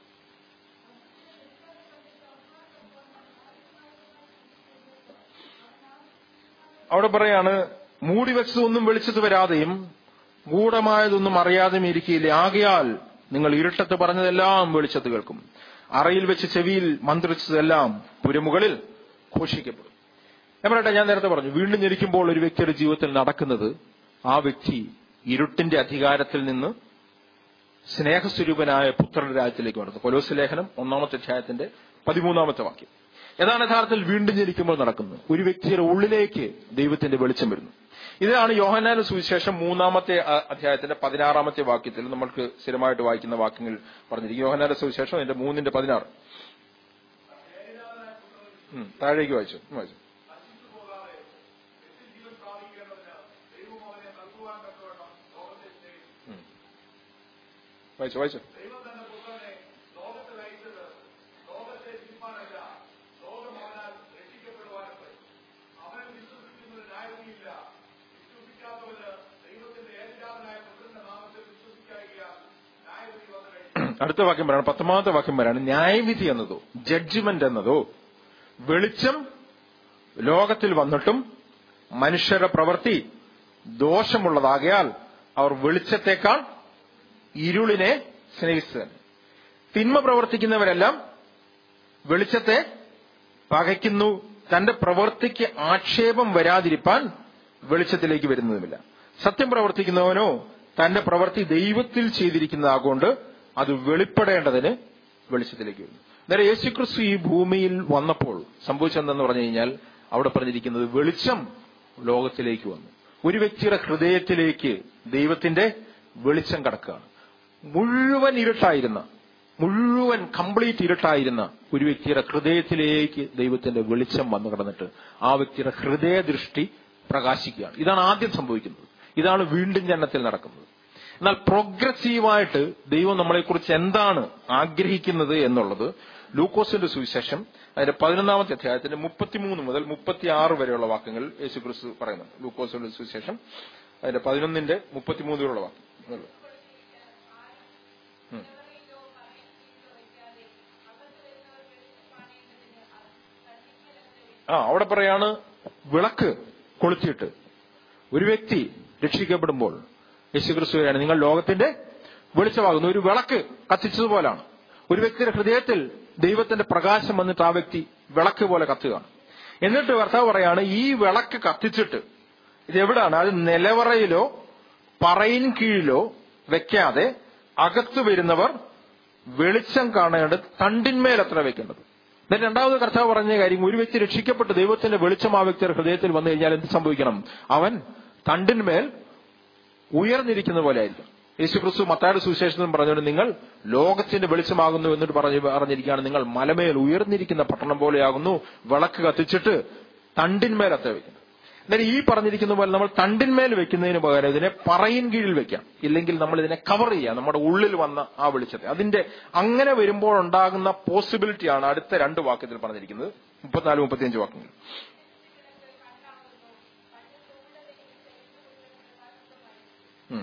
അവിടെ പറയാണ് മൂടി വെച്ചതൊന്നും വെളിച്ചത്ത് വരാതെയും ഗൂഢമായതൊന്നും അറിയാതെയും ഇരിക്കില്ല ആകയാൽ നിങ്ങൾ ഇരുട്ടത്ത് പറഞ്ഞതെല്ലാം വെളിച്ചത്ത് കേൾക്കും അറയിൽ വെച്ച് ചെവിയിൽ മന്ത്രിച്ചതെല്ലാം പുരമുകളിൽ ഘോഷിക്കപ്പെടും ഞാൻ പറയട്ടെ ഞാൻ നേരത്തെ പറഞ്ഞു വീണ്ടും ജനിക്കുമ്പോൾ ഒരു വ്യക്തിയുടെ ജീവിതത്തിൽ നടക്കുന്നത് ആ വ്യക്തി ഇരുട്ടിന്റെ അധികാരത്തിൽ നിന്ന് സ്നേഹസ്വരൂപനായ പുത്രന്റെ രാജ്യത്തിലേക്ക് വരുന്നു കൊലോസ് ലേഖനം ഒന്നാമത്തെ അധ്യായത്തിന്റെ പതിമൂന്നാമത്തെ വാക്യം ഏതാണ് യഥാർത്ഥത്തിൽ വീണ്ടും ജനിക്കുമ്പോൾ നടക്കുന്നത് ഒരു വ്യക്തിയുടെ ഉള്ളിലേക്ക് ദൈവത്തിന്റെ വെളിച്ചം വരുന്നു ഇതാണ് യോഹനാന സുവിശേഷം മൂന്നാമത്തെ അ- അധ്യായത്തിന്റെ പതിനാറാമത്തെ വാക്യത്തിൽ നമ്മൾക്ക് സ്ഥിരമായിട്ട് വായിക്കുന്ന വാക്യങ്ങൾ പറഞ്ഞിരിക്കും യോഹനാന സുവിശേഷം അതിന്റെ മൂന്നിന്റെ പതിനാറ് ഉം, താഴേക്ക് വായിച്ചു ഉം, വായിച്ചു ഉം. വായിച്ചു വായിച്ചു അടുത്ത വാക്യം പറയണം പത്തൊമ്പതാമത്തെ വാക്യം പറയാണ് ന്യായവിധി എന്നതോ ജഡ്ജ്മെന്റ് എന്നതോ വെളിച്ചം ലോകത്തിൽ വന്നിട്ടും മനുഷ്യരുടെ പ്രവൃത്തി ദോഷമുള്ളതാകയാൽ അവർ വെളിച്ചത്തേക്കാൾ ഇരുളിനെ സ്നേഹിച്ചത് തിന്മ പ്രവർത്തിക്കുന്നവരെല്ലാം വെളിച്ചത്തെ പകയ്ക്കുന്നു തന്റെ പ്രവൃത്തിക്ക് ആക്ഷേപം വരാതിരിപ്പാൻ വെളിച്ചത്തിലേക്ക് വരുന്നതുമില്ല സത്യം പ്രവർത്തിക്കുന്നവനോ തന്റെ പ്രവൃത്തി ദൈവത്തിൽ ചെയ്തിരിക്കുന്നതാകൊണ്ട് അത് വെളിപ്പെടേണ്ടതിന് വെളിച്ചത്തിലേക്ക് വരുന്നു നേരെ യേശുക്രിസ്തു ഈ ഭൂമിയിൽ വന്നപ്പോൾ സംഭവിച്ചതെന്ന് പറഞ്ഞു കഴിഞ്ഞാൽ അവിടെ പറഞ്ഞിരിക്കുന്നത് വെളിച്ചം ലോകത്തിലേക്ക് വന്നു ഒരു വ്യക്തിയുടെ ഹൃദയത്തിലേക്ക് ദൈവത്തിന്റെ വെളിച്ചം കടക്കുകയാണ് മുഴുവൻ ഇരുട്ടായിരുന്ന മുഴുവൻ കംപ്ലീറ്റ് ഇരുട്ടായിരുന്ന ഒരു വ്യക്തിയുടെ ഹൃദയത്തിലേക്ക് ദൈവത്തിന്റെ വെളിച്ചം വന്നു കിടന്നിട്ട് ആ വ്യക്തിയുടെ ഹൃദയദൃഷ്ടി പ്രകാശിക്കുകയാണ് ഇതാണ് ആദ്യം സംഭവിക്കുന്നത് ഇതാണ് വീണ്ടും ജനനത്തിൽ നടക്കുന്നത് എന്നാൽ പ്രോഗ്രസീവായിട്ട് ദൈവം നമ്മളെക്കുറിച്ച് എന്താണ് ആഗ്രഹിക്കുന്നത് എന്നുള്ളത് ലൂക്കോസിന്റെ സുവിശേഷം അതിന്റെ പതിനൊന്നാമത്തെ അധ്യായത്തിന്റെ മുപ്പത്തിമൂന്ന് മുതൽ മുപ്പത്തിയാറ് വരെയുള്ള വാക്യങ്ങൾ യേശുക്രിസ്തു പറയുന്നുണ്ട് ലൂക്കോസിന്റെ സുവിശേഷം അതിന്റെ പതിനൊന്നിന്റെ മുപ്പത്തിമൂന്ന് വരെയുള്ള വാക്യം ഉം. ആ അവിടെ പറയാണ് വിളക്ക് കൊളുത്തിയിട്ട് ഒരു വ്യക്തി രക്ഷിക്കപ്പെടുമ്പോൾ യേശുക്രിസ്തു പറയാണ് നിങ്ങൾ ലോകത്തിന്റെ വെളിച്ചമാകുന്നു ഒരു വിളക്ക് കത്തിച്ചതുപോലാണ് ഒരു വ്യക്തിയുടെ ഹൃദയത്തിൽ ദൈവത്തിന്റെ പ്രകാശം വന്നിട്ട് ആ വ്യക്തി വിളക്ക് പോലെ കത്തുകയാണ് എന്നിട്ട് കർത്താവ് പറയാണ് ഈ വിളക്ക് കത്തിച്ചിട്ട് ഇത് എവിടാണ് അത് നിലവറയിലോ പറയിൻ കീഴിലോ വെക്കാതെ അകത്ത് വരുന്നവർ വെളിച്ചം കാണേണ്ടത് തണ്ടിന്മേൽ അത്ര വെക്കേണ്ടത് എന്നിട്ട് രണ്ടാമത് കർത്താവ് പറഞ്ഞ കാര്യം ഒരു വ്യക്തി രക്ഷിക്കപ്പെട്ട് ദൈവത്തിന്റെ വെളിച്ചം ആ വ്യക്തിയുടെ ഹൃദയത്തിൽ വന്നു കഴിഞ്ഞാൽ എന്ത് സംഭവിക്കണം അവൻ തണ്ടിന്മേൽ ഉയർന്നിരിക്കുന്ന പോലെ ആയിരിക്കും യേശുക്രിസ്തു മത്തായുടെ സുവിശേഷത്തിലും പറഞ്ഞുകൊണ്ട് നിങ്ങൾ ലോകത്തിന്റെ വെളിച്ചമാകുന്നു എന്നിട്ട് പറഞ്ഞു പറഞ്ഞിരിക്കുകയാണ് നിങ്ങൾ മലമേൽ ഉയർന്നിരിക്കുന്ന പട്ടണം പോലെയാകുന്നു വിളക്ക് കത്തിച്ചിട്ട് തണ്ടിന്മേൽ അത്ത വെക്കുന്നത് എന്നാൽ ഈ പറഞ്ഞിരിക്കുന്ന പോലെ നമ്മൾ തണ്ടിന്മേൽ വെക്കുന്നതിന് പകരം ഇതിനെ പറയിൻ കീഴിൽ വെക്കാം ഇല്ലെങ്കിൽ നമ്മൾ ഇതിനെ കവർ ചെയ്യാം നമ്മുടെ ഉള്ളിൽ വന്ന ആ വെളിച്ചത്തെ അതിന്റെ അങ്ങനെ വരുമ്പോൾ ഉണ്ടാകുന്ന പോസിബിലിറ്റിയാണ് അടുത്ത രണ്ട് വാക്യത്തിൽ പറഞ്ഞിരിക്കുന്നത് മുപ്പത്തിനാല് മുപ്പത്തിയഞ്ച് വാക്യങ്ങൾ ഉം.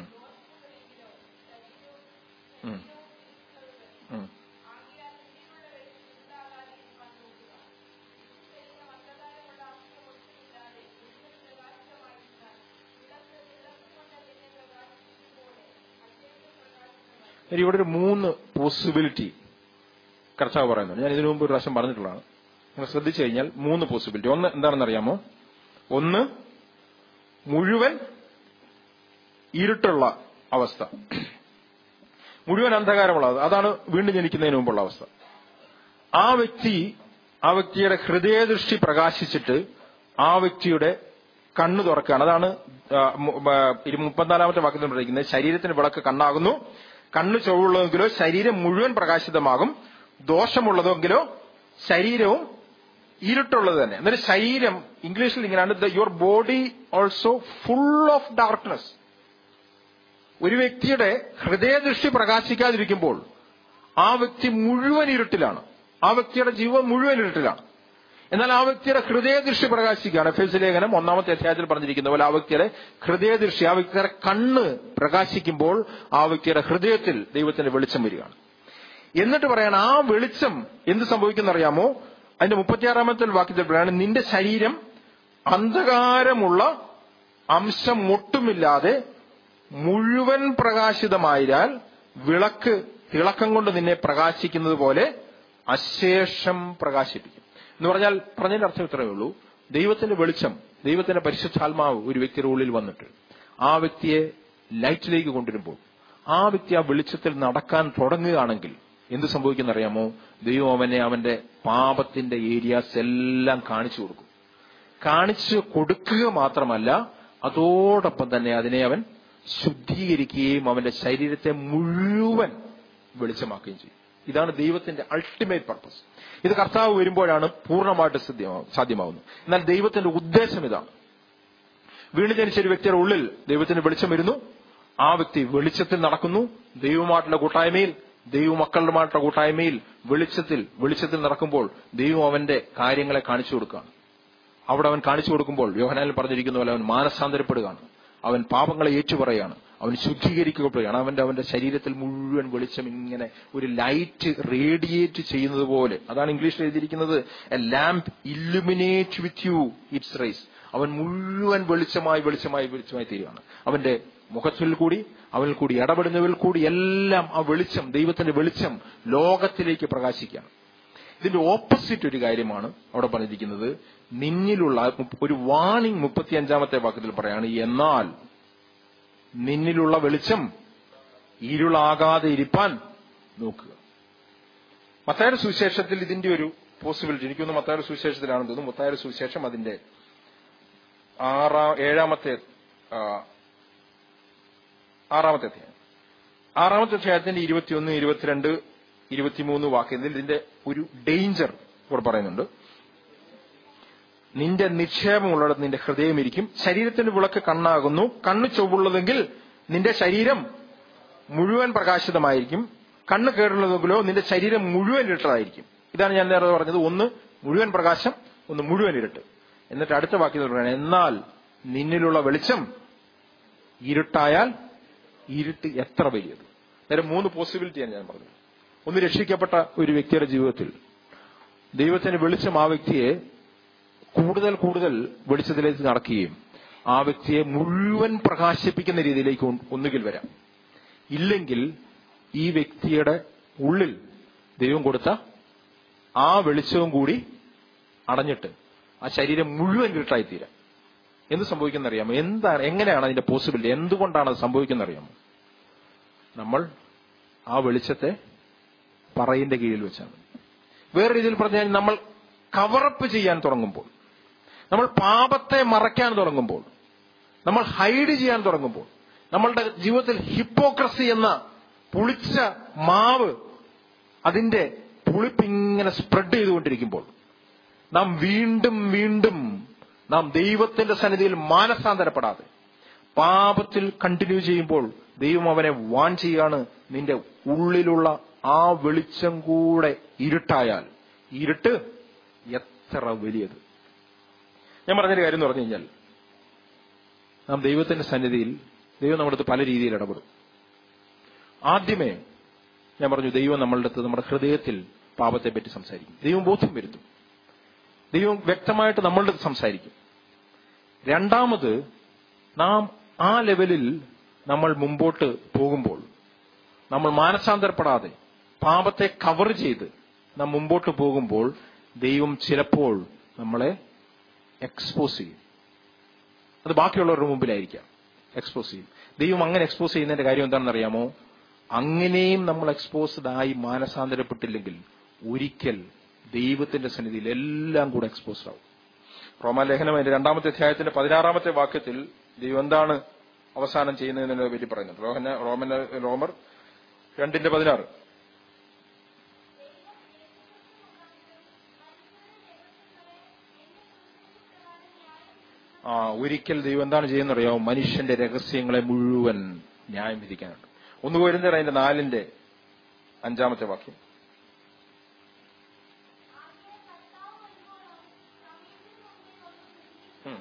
ഉം. ഉം. ഇനി ഇവിടെ ഒരു മൂന്ന് പോസിബിലിറ്റി കർത്താവ് പറയുന്നുണ്ട് ഞാൻ ഇതിനു മുമ്പ് ഒരു പ്രാവശ്യം പറഞ്ഞിട്ടുള്ളതാണ് നിങ്ങൾ ശ്രദ്ധിച്ചു കഴിഞ്ഞാൽ മൂന്ന് പോസിബിലിറ്റി ഒന്ന് എന്താണെന്ന് അറിയാമോ ഒന്ന് മുഴുവൻ ഇരുട്ടുള്ള അവസ്ഥ മുഴുവൻ അന്ധകാരമുള്ള അതാണ് വീണ്ടും ജനിക്കുന്നതിന് മുമ്പുള്ള അവസ്ഥ ആ വ്യക്തി ആ വ്യക്തിയുടെ ഹൃദയദൃഷ്ടി പ്രകാശിച്ചിട്ട് ആ വ്യക്തിയുടെ കണ്ണു തുറക്കുകയാണ് അതാണ് ആ, മു- ആ, ഇരു- മുപ്പത്തിനാലാമത്തെ വാക്യത്തിൽ പറയുന്നത് ശരീരത്തിന് വിളക്ക് കണ്ണാകുന്നു കണ്ണ് ചൊവ്വുള്ളതെങ്കിലോ ശരീരം മുഴുവൻ പ്രകാശിതമാകും ദോഷമുള്ളതെങ്കിലോ ശരീരവും ഇരുട്ടുള്ളത് തന്നെ എന്നിട്ട് ശരീരം ഇംഗ്ലീഷിൽ ഇങ്ങനെയാണ് your body also full of darkness ഒരു വ്യക്തിയുടെ ഹൃദയദൃഷ്ടി പ്രകാശിക്കാതിരിക്കുമ്പോൾ ആ വ്യക്തി മുഴുവൻ ഇരുട്ടിലാണ് ആ വ്യക്തിയുടെ ജീവൻ മുഴുവൻ ഇരുട്ടിലാണ് എന്നാൽ ആ വ്യക്തിയുടെ ഹൃദയദൃഷ്ടി പ്രകാശിക്കുകയാണ് എഫ് എസ് ലേഖനം ഒന്നാമത്തെ അധ്യായത്തിൽ പറഞ്ഞിരിക്കുന്ന പോലെ ആ വ്യക്തിയുടെ ഹൃദയദൃഷ്ടി ആ വ്യക്തിയുടെ കണ്ണ് പ്രകാശിക്കുമ്പോൾ ആ വ്യക്തിയുടെ ഹൃദയത്തിൽ ദൈവത്തിന്റെ വെളിച്ചം വരികയാണ് എന്നിട്ട് പറയാണ് ആ വെളിച്ചം എന്ത് സംഭവിക്കുന്നറിയാമോ അതിന്റെ മുപ്പത്തിയാറാമത്തെ വാക്യത്തിൽ പറയാണ് നിന്റെ ശരീരം അന്ധകാരമുള്ള അംശം ഒട്ടുമില്ലാതെ മുഴുവൻ പ്രകാശിതമായാൽ വിളക്ക് തിളക്കം കൊണ്ട് നിന്നെ പ്രകാശിക്കുന്നത് പോലെ അശേഷം പ്രകാശിപ്പിക്കും എന്ന് പറഞ്ഞാൽ പറഞ്ഞതിന്റെ അർത്ഥം ഇത്രയേ ഉള്ളൂ ദൈവത്തിന്റെ വെളിച്ചം ദൈവത്തിന്റെ പരിശുദ്ധാത്മാവ് ഒരു വ്യക്തിയുടെ ഉള്ളിൽ വന്നിട്ട് ആ വ്യക്തിയെ ലൈറ്റിലേക്ക് കൊണ്ടുവരുമ്പോൾ ആ വ്യക്തി ആ വെളിച്ചത്തിൽ നടക്കാൻ തുടങ്ങുകയാണെങ്കിൽ എന്ത് സംഭവിക്കുന്നറിയാമോ ദൈവം അവനെ അവന്റെ പാപത്തിന്റെ ഏരിയാസ് എല്ലാം കാണിച്ചു കൊടുക്കും കാണിച്ചു കൊടുക്കുക മാത്രമല്ല അതോടൊപ്പം തന്നെ അതിനെ അവൻ ശുദ്ധീകരിക്കുകയും അവന്റെ ശരീരത്തെ മുഴുവൻ വെളിച്ചമാക്കുകയും ചെയ്യും ഇതാണ് ദൈവത്തിന്റെ അൾട്ടിമേറ്റ് പർപ്പസ് ഇത് കർത്താവ് വരുമ്പോഴാണ് പൂർണ്ണമായിട്ട് സാധ്യമാ- സാധ്യമാവുന്നത് എന്നാൽ ദൈവത്തിന്റെ ഉദ്ദേശം ഇതാണ് വീണ് ജനിച്ച ഒരു വ്യക്തിയുടെ ഉള്ളിൽ ദൈവത്തിന് വെളിച്ചം വരുന്നു ആ വ്യക്തി വെളിച്ചത്തിൽ നടക്കുന്നു ദൈവമായിട്ടുള്ള കൂട്ടായ്മയിൽ ദൈവമക്കളുമായിട്ടുള്ള കൂട്ടായ്മയിൽ വെളിച്ചത്തിൽ വെളിച്ചത്തിൽ നടക്കുമ്പോൾ ദൈവം അവന്റെ കാര്യങ്ങളെ കാണിച്ചു കൊടുക്കുകയാണ് അവിടെ അവൻ കാണിച്ചു കൊടുക്കുമ്പോൾ യോഹനാനിൽ പറഞ്ഞിരിക്കുന്ന പോലെ അവൻ മാനസാന്തരപ്പെടുകയാണ് അവൻ പാപങ്ങളെ ഏറ്റുപറയാണ് അവൻ ശുദ്ധീകരിക്കപ്പെടുകയാണ് അവന്റെ അവന്റെ ശരീരത്തിൽ മുഴുവൻ വെളിച്ചം ഇങ്ങനെ ഒരു ലൈറ്റ് റേഡിയേറ്റ് ചെയ്യുന്നത് പോലെ അതാണ് ഇംഗ്ലീഷിൽ എഴുതിയിരിക്കുന്നത് a lamp illuminate with you its rays അവൻ മുഴുവൻ വെളിച്ചമായി വെളിച്ചമായി വെളിച്ചമായി തീരുകയാണ് അവന്റെ മുഖത്തിൽ കൂടി അവനിൽ കൂടി ഇടപെടുന്നവരിൽ കൂടി എല്ലാം ആ വെളിച്ചം ദൈവത്തിന്റെ വെളിച്ചം ലോകത്തിലേക്ക് പ്രകാശിക്കുകയാണ് ഇതിന്റെ ഓപ്പോസിറ്റ് ഒരു കാര്യമാണ് അവിടെ പറഞ്ഞിരിക്കുന്നത് നിന്നിലുള്ള ഒരു വാണിംഗ് മുപ്പത്തിയഞ്ചാമത്തെ വാക്യത്തിൽ പറയാണ് എന്നാൽ നിന്നിലുള്ള വെളിച്ചം ഇരുളാകാതെ ഇരിപ്പാൻ നോക്കുക മത്തായുടെ സുവിശേഷത്തിൽ ഇതിന്റെ ഒരു പോസിബിലിറ്റി എനിക്കൊന്ന് മത്തായുടെ സുവിശേഷത്തിലാണെന്ന് തോന്നുന്നു മത്തായുടെ സുവിശേഷം അതിന്റെ ആറാം ഏഴാമത്തെ ആ, ആറാമത്തെ അധ്യായം ആറാമത്തെ അധ്യായത്തിന്റെ ഇരുപത്തിയൊന്ന് ഇരുപത്തിരണ്ട് ഇരുപത്തിമൂന്ന് വാക്യത്തിൽ ഇതിന്റെ ഒരു ഡേഞ്ചർ ഇവിടെ പറയുന്നുണ്ട് നിന്റെ നിക്ഷേപമുള്ളിടത്ത് നിന്റെ ഹൃദയം ഇരിക്കും ശരീരത്തിന്റെ വിളക്ക് കണ്ണാകുന്നു കണ്ണ് ചൊവ്വുള്ളതെങ്കിൽ നിന്റെ ശരീരം മുഴുവൻ പ്രകാശിതമായിരിക്കും കണ്ണ് കേടുള്ളതെങ്കിലോ നിന്റെ ശരീരം മുഴുവൻ ഇരുട്ടതായിരിക്കും ഇതാണ് ഞാൻ നേരത്തെ പറഞ്ഞത് ഒന്ന് മുഴുവൻ പ്രകാശം ഒന്ന് മുഴുവൻ ഇരുട്ട് എന്നിട്ട് അടുത്ത വാക്യത്തിൽ പറയുന്നത് എന്നാൽ നിന്നിലുള്ള വെളിച്ചം ഇരുട്ടായാൽ ഇരുട്ട് എത്ര വലിയത് നേരം മൂന്ന് പോസിബിലിറ്റിയാണ് ഞാൻ പറഞ്ഞത് ഒന്ന് രക്ഷിക്കപ്പെട്ട ഒരു വ്യക്തിയുടെ ജീവിതത്തിൽ ദൈവത്തിന്റെ വെളിച്ചം ആ വ്യക്തിയെ കൂടുതൽ കൂടുതൽ വെളിച്ചത്തിലേക്ക് നടക്കുകയും ആ വ്യക്തിയെ മുഴുവൻ പ്രകാശിപ്പിക്കുന്ന രീതിയിലേക്ക് ഒ- ഒന്നുകിൽ വരാം ഇല്ലെങ്കിൽ ഈ വ്യക്തിയുടെ ഉള്ളിൽ ദൈവം കൊടുത്ത ആ വെളിച്ചവും കൂടി അടഞ്ഞിട്ട് ആ ശരീരം മുഴുവൻ ഇരുട്ടായിത്തീരാം എന്ത് സംഭവിക്കുന്ന അറിയാമോ എന്താണ് എങ്ങനെയാണ് അതിന്റെ പോസിബിലിറ്റി എന്തുകൊണ്ടാണ് അത് സംഭവിക്കുന്ന അറിയാമോ നമ്മൾ ആ വെളിച്ചത്തെ പറയിന്റെ കീഴിൽ വെച്ചാണ് വേറെ രീതിയിൽ പറഞ്ഞാൽ നമ്മൾ കവറപ്പ് ചെയ്യാൻ തുടങ്ങുമ്പോൾ നമ്മൾ പാപത്തെ മറയ്ക്കാൻ തുടങ്ങുമ്പോൾ നമ്മൾ ഹൈഡ് ചെയ്യാൻ തുടങ്ങുമ്പോൾ നമ്മളുടെ ജീവിതത്തിൽ ഹിപ്പോക്രസി എന്ന പുളിച്ച മാവ് അതിന്റെ പുളിപ്പിങ്ങനെ സ്പ്രെഡ് ചെയ്തുകൊണ്ടിരിക്കുമ്പോൾ നാം വീണ്ടും വീണ്ടും നാം ദൈവത്തിന്റെ സന്നിധിയിൽ മാനസാന്തരപ്പെടാതെ പാപത്തിൽ കണ്ടിന്യൂ ചെയ്യുമ്പോൾ ദൈവം അവനെ വാൺ ചെയ്യാണ് നിന്റെ ഉള്ളിലുള്ള ആ വെളിച്ചം കൂടെ ഇരുട്ടായാൽ ഇരുട്ട് എത്ര വലിയത് ഞാൻ പറഞ്ഞൊരു കാര്യം എന്ന് പറഞ്ഞു കഴിഞ്ഞാൽ നാം ദൈവത്തിന്റെ സന്നിധിയിൽ ദൈവം നമ്മുടെ അടുത്ത് പല രീതിയിൽ ഇടപെടും ആദ്യമേ ഞാൻ പറഞ്ഞു ദൈവം നമ്മളുടെ അടുത്ത് നമ്മുടെ ഹൃദയത്തിൽ പാപത്തെ പറ്റി സംസാരിക്കും ദൈവം ബോധ്യം വരുത്തും ദൈവം വ്യക്തമായിട്ട് നമ്മളുടെ അടുത്ത് സംസാരിക്കും രണ്ടാമത് നാം ആ ലെവലിൽ നമ്മൾ മുമ്പോട്ട് പോകുമ്പോൾ നമ്മൾ മാനസാന്തരപ്പെടാതെ പാപത്തെ കവർ ചെയ്ത് നാം മുമ്പോട്ട് പോകുമ്പോൾ ദൈവം ചിലപ്പോൾ നമ്മളെ എക്സ്പോസ് ചെയ്യും അത് ബാക്കിയുള്ളവരുടെ മുമ്പിലായിരിക്കാം എക്സ്പോസ് ചെയ്യും ദൈവം അങ്ങനെ എക്സ്പോസ് ചെയ്യുന്നതിന്റെ കാര്യം എന്താണെന്ന് അറിയാമോ അങ്ങനെയും നമ്മൾ എക്സ്പോസ്ഡ് ആയി മാനസാന്തരപ്പെട്ടില്ലെങ്കിൽ ഒരിക്കൽ ദൈവത്തിന്റെ സന്നിധിയിൽ എല്ലാം കൂടെ എക്സ്പോസ്ഡ് ആവും റോമാലേഖനം അതിന്റെ രണ്ടാമത്തെ അധ്യായത്തിന്റെ പതിനാറാമത്തെ വാക്യത്തിൽ ദൈവം എന്താണ് അവസാനം ചെയ്യുന്നതിനെ പറ്റി പറയുന്നുണ്ട് റോഹന റോമന റോമർ രണ്ടിന്റെ പതിനാറ് ആ ഒരിക്കൽ ദൈവം എന്താണ് ചെയ്യുന്നറിയാമോ മനുഷ്യന്റെ രഹസ്യങ്ങളെ മുഴുവൻ ന്യായം വിധിക്കാനുണ്ട് ഒന്ന് വരുന്നത് അതിന്റെ നാലിന്റെ അഞ്ചാമത്തെ വാക്യം ഉം.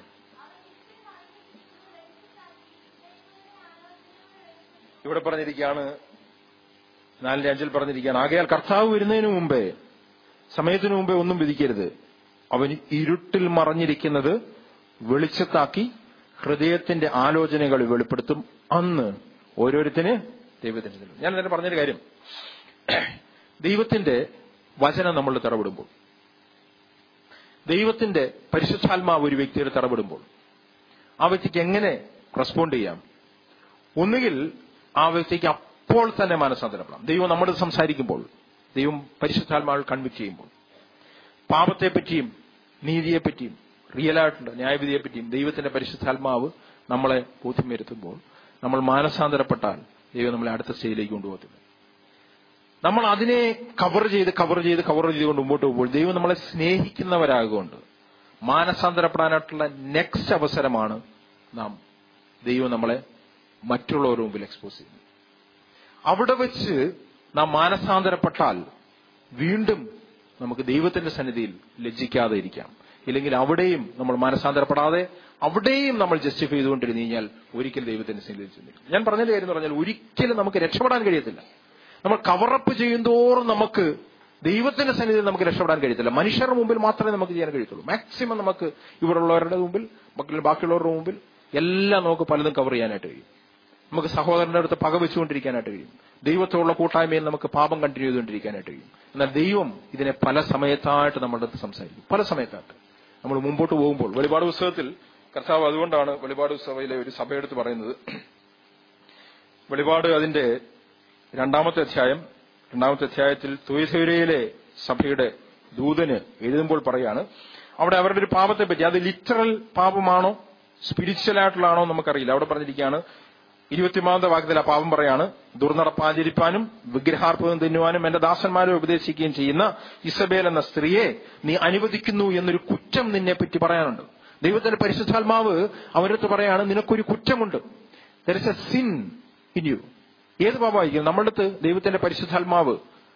ഇവിടെ പറഞ്ഞിരിക്കുകയാണ് നാലിന്റെ അഞ്ചിൽ പറഞ്ഞിരിക്കുകയാണ് ആകയാൽ കർത്താവ് വരുന്നതിന് മുമ്പേ സമയത്തിനു മുമ്പേ ഒന്നും വിധിക്കരുത് അവൻ ഇരുട്ടിൽ മറഞ്ഞിരിക്കുന്നത് വെളിച്ചത്താക്കി ഹൃദയത്തിന്റെ ആലോചനകൾ വെളിപ്പെടുത്തും അന്ന് ഓരോരുത്തന് ദൈവത്തിന്റെ തെളിവ്. ഞാൻ തന്നെ പറഞ്ഞൊരു കാര്യം ദൈവത്തിന്റെ വചനം നമ്മൾ തടപെടുമ്പോൾ ദൈവത്തിന്റെ പരിശുദ്ധാത്മാവ് ഒരു വ്യക്തിയുടെ തടപെടുമ്പോൾ ആ വ്യക്തിക്ക് എങ്ങനെ റെസ്പോണ്ട് ചെയ്യാം ഒന്നുകിൽ ആ വ്യക്തിക്ക് അപ്പോൾ തന്നെ മാനസാന്തരപ്പെടാം ദൈവം നമ്മോട് സംസാരിക്കുമ്പോൾ ദൈവം പരിശുദ്ധാത്മാവ് കൺവിക്ട് ചെയ്യുമ്പോൾ പാപത്തെപ്പറ്റിയും നീതിയെപ്പറ്റിയും റിയലായിട്ടുള്ള ന്യായവിധിയെപ്പറ്റിയും ദൈവത്തിന്റെ പരിശുദ്ധാത്മാവ് നമ്മളെ ബോധ്യം വരുത്തുമ്പോൾ നമ്മൾ മാനസാന്തരപ്പെട്ടാൽ ദൈവം നമ്മളെ അടുത്ത സ്റ്റേജിലേക്ക് കൊണ്ടുപോകത്തില്ല നമ്മൾ അതിനെ കവർ ചെയ്ത് കവർ ചെയ്ത് കവർ ചെയ്തുകൊണ്ട് മുമ്പോട്ട് പോകുമ്പോൾ ദൈവം നമ്മളെ സ്നേഹിക്കുന്നവരാകൊണ്ട് മാനസാന്തരപ്പെടാനായിട്ടുള്ള നെക്സ്റ്റ് അവസരമാണ് നാം ദൈവം നമ്മളെ മറ്റുള്ളവരുടെ മുമ്പിൽ എക്സ്പോസ് ചെയ്യുന്നത് അവിടെ വെച്ച് നാം മാനസാന്തരപ്പെട്ടാൽ വീണ്ടും നമുക്ക് ദൈവത്തിന്റെ സന്നിധിയിൽ ലജ്ജിക്കാതെ ഇരിക്കാം ഇല്ലെങ്കിൽ അവിടെയും നമ്മൾ മാനസാന്തരപ്പെടാതെ അവിടെയും നമ്മൾ ജസ്റ്റിഫൈ ചെയ്തുകൊണ്ടിരുന്നു കഴിഞ്ഞാൽ ഒരിക്കൽ ദൈവത്തിന്റെ സന്നിധിയിൽ ചെന്നില്ല ഞാൻ പറഞ്ഞതിന്റെ കാര്യം എന്ന് പറഞ്ഞാൽ ഒരിക്കലും നമുക്ക് രക്ഷപ്പെടാൻ കഴിയത്തില്ല നമ്മൾ കവറപ്പ് ചെയ്യുന്തോറും നമുക്ക് ദൈവത്തിന്റെ സന്നിധിയിൽ നമുക്ക് രക്ഷപ്പെടാൻ കഴിയത്തില്ല മനുഷ്യരുടെ മുമ്പിൽ മാത്രമേ നമുക്ക് ചെയ്യാൻ കഴിയത്തുള്ളൂ മാക്സിമം നമുക്ക് ഇവിടെ ഉള്ളവരുടെ മുമ്പിൽ ബാക്കി- ബാക്കിയുള്ളവരുടെ മുമ്പിൽ എല്ലാം നമുക്ക് പലതും കവർ ചെയ്യാനായിട്ട് കഴിയും നമുക്ക് സഹോദരന്റെ അടുത്ത് പക വെച്ചുകൊണ്ടിരിക്കാനായിട്ട് കഴിയും ദൈവത്തോടുള്ള കൂട്ടായ്മയിൽ നമുക്ക് പാപം കണ്ടിന്യൂ ചെയ്തുകൊണ്ടിരിക്കാനായിട്ട് കഴിയും എന്നാൽ ദൈവം ഇതിനെ പല സമയത്തായിട്ട് നമ്മുടെ അടുത്ത് സംസാരിക്കും പല സമയത്തായിട്ട് നമ്മൾ മുമ്പോട്ട് പോകുമ്പോൾ വെളിപാട് പുസ്തകത്തിൽ കർത്താവ് അതുകൊണ്ടാണ് വെളിപാട് സഭയിലെ ഒരു സഭയെടുത്ത് പറയുന്നത് വെളിപാട് അതിന്റെ രണ്ടാമത്തെ അധ്യായം രണ്ടാമത്തെ അധ്യായത്തിൽ തുയസൂരയിലെ സഭയുടെ ദൂതന് എഴുതുമ്പോൾ പറയാണ് അവിടെ അവരുടെ ഒരു പാപത്തെ പറ്റി അത് ലിറ്ററൽ പാപമാണോ സ്പിരിച്വൽ ആയിട്ടുള്ളതാണോ നമുക്കറിയില്ല അവിടെ പറഞ്ഞിരിക്കുകയാണ് ഇരുപത്തിമൂന്നാമത്തെ വാക്യത്തിൽ ആ പാപം പറയാണ് ദുർനടപ്പാചരിപ്പാനും വിഗ്രഹാർപ്പവും തിന്നുവാനും എന്റെ ദാസന്മാരെ ഉപദേശിക്കുകയും ചെയ്യുന്ന ഇസബേൽ എന്ന സ്ത്രീയെ നീ അനുവദിക്കുന്നു എന്നൊരു കുറ്റം നിന്നെ പറ്റി പറയാനുണ്ട് ദൈവത്തിന്റെ പരിശുദ്ധാത്മാവ് അവരടുത്ത് പറയാണ് നിനക്കൊരു കുറ്റമുണ്ട് there is a sin in you ഏത് പാപമായിരിക്കും നമ്മളുടെ അടുത്ത് ദൈവത്തിന്റെ പരിശുദ്ധാത്മാവ്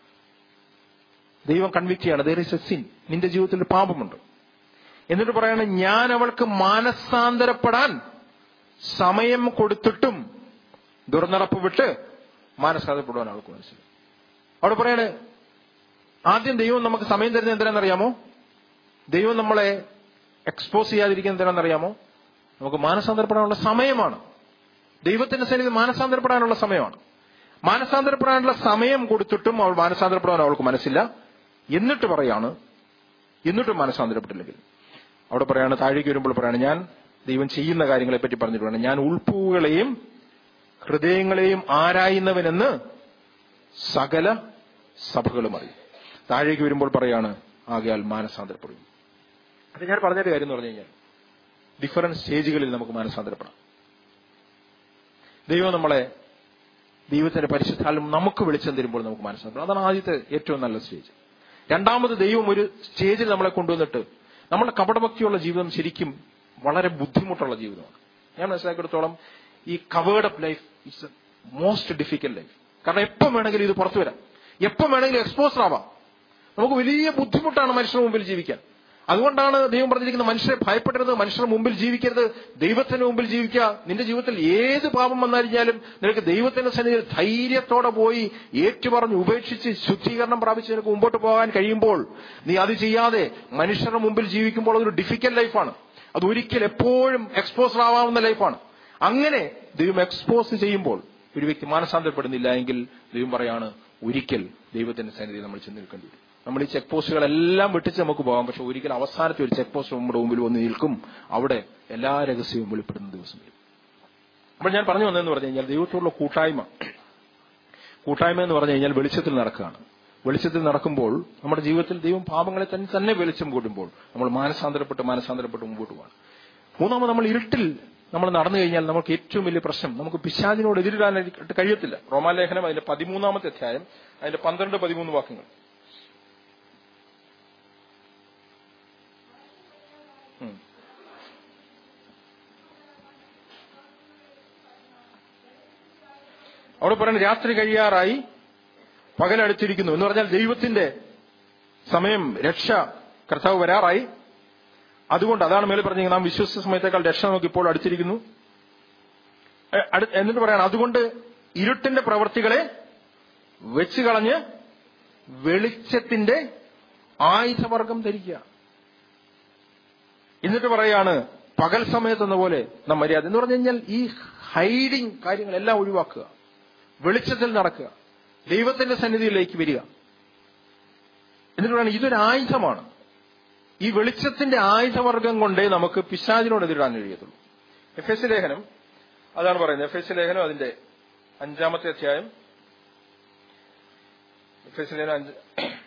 ദൈവം കൺവിക്ട് ചെയ്യാണ് ദർ ഇസ് എ സിൻ നിന്റെ ജീവിതത്തിൽ ഒരു പാപമുണ്ട് എന്നിട്ട് പറയാണ് ഞാൻ അവൾക്ക് മാനസാന്തരപ്പെടാൻ സമയം കൊടുത്തിട്ടും ദുർനടപ്പ് വിട്ട് മാനസാന്തരപ്പെടുവാൻ അവൾക്ക് മനസ്സിലായി അവിടെ പറയാണ് ആദ്യം ദൈവം നമുക്ക് സമയം തരുന്നത് എന്തിനാണെന്നറിയാമോ ദൈവം നമ്മളെ എക്സ്പോസ് ചെയ്യാതിരിക്കുന്നത് എന്തിനാണെന്നറിയാമോ നമുക്ക് മാനസാന്തരപ്പെടാനുള്ള സമയമാണ് ദൈവത്തിന്റെ സന്നിധി മാനസാന്തരപ്പെടാനുള്ള സമയമാണ് മാനസാന്തരപ്പെടാനുള്ള സമയം കൊടുത്തിട്ടും അവൾ മാനസാന്തരപ്പെടാൻ അവൾക്ക് മനസ്സില്ല എന്നിട്ട് പറയാണ് എന്നിട്ടും മാനസാന്തരപ്പെട്ടില്ലെങ്കിൽ അവിടെ പറയാണ് താഴേക്ക് വരുമ്പോൾ പറയാണ് ഞാൻ ദൈവം ചെയ്യുന്ന കാര്യങ്ങളെ പറ്റി പറഞ്ഞിട്ടുണ്ട് ഞാൻ ഉൾപ്പൂവുകളെയും ഹൃദയങ്ങളെയും ആരായുന്നവനെന്ന് സകല സഭകളും അറിയും താഴേക്ക് വരുമ്പോൾ പറയാണ് ആകയാൽ മാനസാന്തരപ്പെടും അത് ഞാൻ പറഞ്ഞൊരു കാര്യം എന്ന് പറഞ്ഞു കഴിഞ്ഞാൽ ഡിഫറൻറ്റ് സ്റ്റേജുകളിൽ നമുക്ക് മാനസാന്തരപ്പെടാം ദൈവം നമ്മളെ ദൈവത്തിന്റെ പരിശുദ്ധാലും നമുക്ക് വെളിച്ചം തരുമ്പോൾ നമുക്ക് മനസ്സിലാക്കണം അതാണ് ആദ്യത്തെ ഏറ്റവും നല്ല സ്റ്റേജ് രണ്ടാമത് ദൈവം ഒരു സ്റ്റേജിൽ നമ്മളെ കൊണ്ടുവന്നിട്ട് നമ്മുടെ കപടഭക്തിയുള്ള ജീവിതം ശരിക്കും വളരെ ബുദ്ധിമുട്ടുള്ള ജീവിതമാണ് ഞാൻ മനസ്സിലാക്കിയെടുത്തോളം ഈ covered up life it's most difficult life കാരണം എപ്പം വേണമെങ്കിലും ഇത് പുറത്തു വരാം എപ്പം വേണമെങ്കിലും എക്സ്പോസർ ആവാം നമുക്ക് വലിയ ബുദ്ധിമുട്ടാണ് മനുഷ്യരുടെ മുമ്പിൽ ജീവിക്കാൻ അതുകൊണ്ടാണ് ദൈവം പറഞ്ഞിരിക്കുന്നത് മനുഷ്യരെ ഭയപ്പെടരുത് മനുഷ്യരുടെ മുമ്പിൽ ജീവിക്കരുത് ദൈവത്തിന്റെ മുമ്പിൽ ജീവിക്കുക നിന്റെ ജീവിതത്തിൽ ഏത് പാപം വന്നാലും നിനക്ക് ദൈവത്തിന്റെ സന്നിധിയിൽ ധൈര്യത്തോടെ പോയി ഏറ്റുപറഞ്ഞ് ഉപേക്ഷിച്ച് ശുദ്ധീകരണം പ്രാപിച്ച് നിനക്ക് മുമ്പോട്ട് പോകാൻ കഴിയുമ്പോൾ നീ അത് ചെയ്യാതെ മനുഷ്യരുടെ മുമ്പിൽ ജീവിക്കുമ്പോൾ അതൊരു ഡിഫിക്കൽട്ട് ലൈഫാണ് അത് ഒരിക്കൽ എപ്പോഴും എക്സ്പോസർ ആവാവുന്ന ലൈഫാണ് അങ്ങനെ ദൈവം എക്സ്പോസ് ചെയ്യുമ്പോൾ ഒരു വ്യക്തി മാനസാന്തരപ്പെടുന്നില്ല എങ്കിൽ ദൈവം പറയാണ് ഒരിക്കൽ ദൈവത്തിന്റെ സന്നിധി നമ്മൾ ചെന്ന് നിൽക്കേണ്ടി വരും നമ്മൾ ഈ ചെക്ക് പോസ്റ്റുകളെല്ലാം വെട്ടിച്ച് നമുക്ക് പോകാം പക്ഷെ ഒരിക്കൽ അവസാനത്തെ ഒരു ചെക്ക് പോസ്റ്റ് നമ്മുടെ മുമ്പിൽ വന്ന് നിൽക്കും അവിടെ എല്ലാ രഹസ്യവും വെളിപ്പെടുന്ന ദിവസം വരും അപ്പോൾ ഞാൻ പറഞ്ഞു വന്നതെന്ന് പറഞ്ഞു കഴിഞ്ഞാൽ ദൈവത്തോടുള്ള കൂട്ടായ്മ കൂട്ടായ്മ എന്ന് പറഞ്ഞു കഴിഞ്ഞാൽ വെളിച്ചത്തിൽ നടക്കുകയാണ് വെളിച്ചത്തിൽ നടക്കുമ്പോൾ നമ്മുടെ ജീവിതത്തിൽ ദൈവം പാപങ്ങളെ തന്നെ തന്നെ വെളിച്ചം കൂട്ടുമ്പോൾ നമ്മൾ മാനസാന്തരപ്പെട്ട് മാനസാന്തരപ്പെട്ട് മുമ്പോട്ട് പോകാൻ മൂന്നാമത് നമ്മൾ ഇരുട്ടിൽ നമ്മൾ നടന്നു കഴിഞ്ഞാൽ നമുക്ക് ഏറ്റവും വലിയ പ്രശ്നം നമുക്ക് പിശാചിനോട് എതിരിടാനായിട്ട് കഴിയത്തില്ല റോമാലേഖനം അതിന്റെ പതിമൂന്നാമത്തെ അധ്യായം അതിന്റെ പന്ത്രണ്ട് പതിമൂന്ന് വാക്യങ്ങൾ ഉം. അവിടെ പറയുന്നത് രാത്രി കഴിയാറായി പകലടുത്തിരിക്കുന്നു എന്ന് പറഞ്ഞാൽ ദൈവത്തിന്റെ സമയം രക്ഷ കർത്താവ് വരാറായി അതുകൊണ്ട് അതാണ് മേലെ പറഞ്ഞത് നാം വിശ്വസിച്ച സമയത്തേക്കാൾ രക്ഷ നമുക്ക് ഇപ്പോൾ അടുത്തിരിക്കുന്നു എ- അടു- എന്നിട്ട് പറയാണ് അതുകൊണ്ട് ഇരുട്ടിന്റെ പ്രവൃത്തികളെ വെച്ച് കളഞ്ഞ് വെളിച്ചത്തിന്റെ ആയുധവർഗം ധരിക്കുക എന്നിട്ട് പറയാണ് പകൽ സമയത്തെന്ന പോലെ നാം മര്യാദ എന്ന് പറഞ്ഞു കഴിഞ്ഞാൽ ഈ ഹൈഡിങ് കാര്യങ്ങളെല്ലാം ഒഴിവാക്കുക വെളിച്ചത്തിൽ നടക്കുക ദൈവത്തിന്റെ സന്നിധിയിലേക്ക് വരിക എന്നിട്ട് പറയുന്നത് ഇതൊരു ആയുധമാണ് ഈ വെളിച്ചത്തിന്റെ ആയുധവർഗം കൊണ്ടേ നമുക്ക് പിശാചിനോട് എതിരിടാൻ കഴിയത്തുള്ളൂ എഫ് എസ് ലേഖനം അതാണ് പറയുന്നത് എഫ് എസ് ലേഖനം അതിന്റെ അഞ്ചാമത്തെ അധ്യായം എഫ് എസ് ലേഖനം അഞ്ച്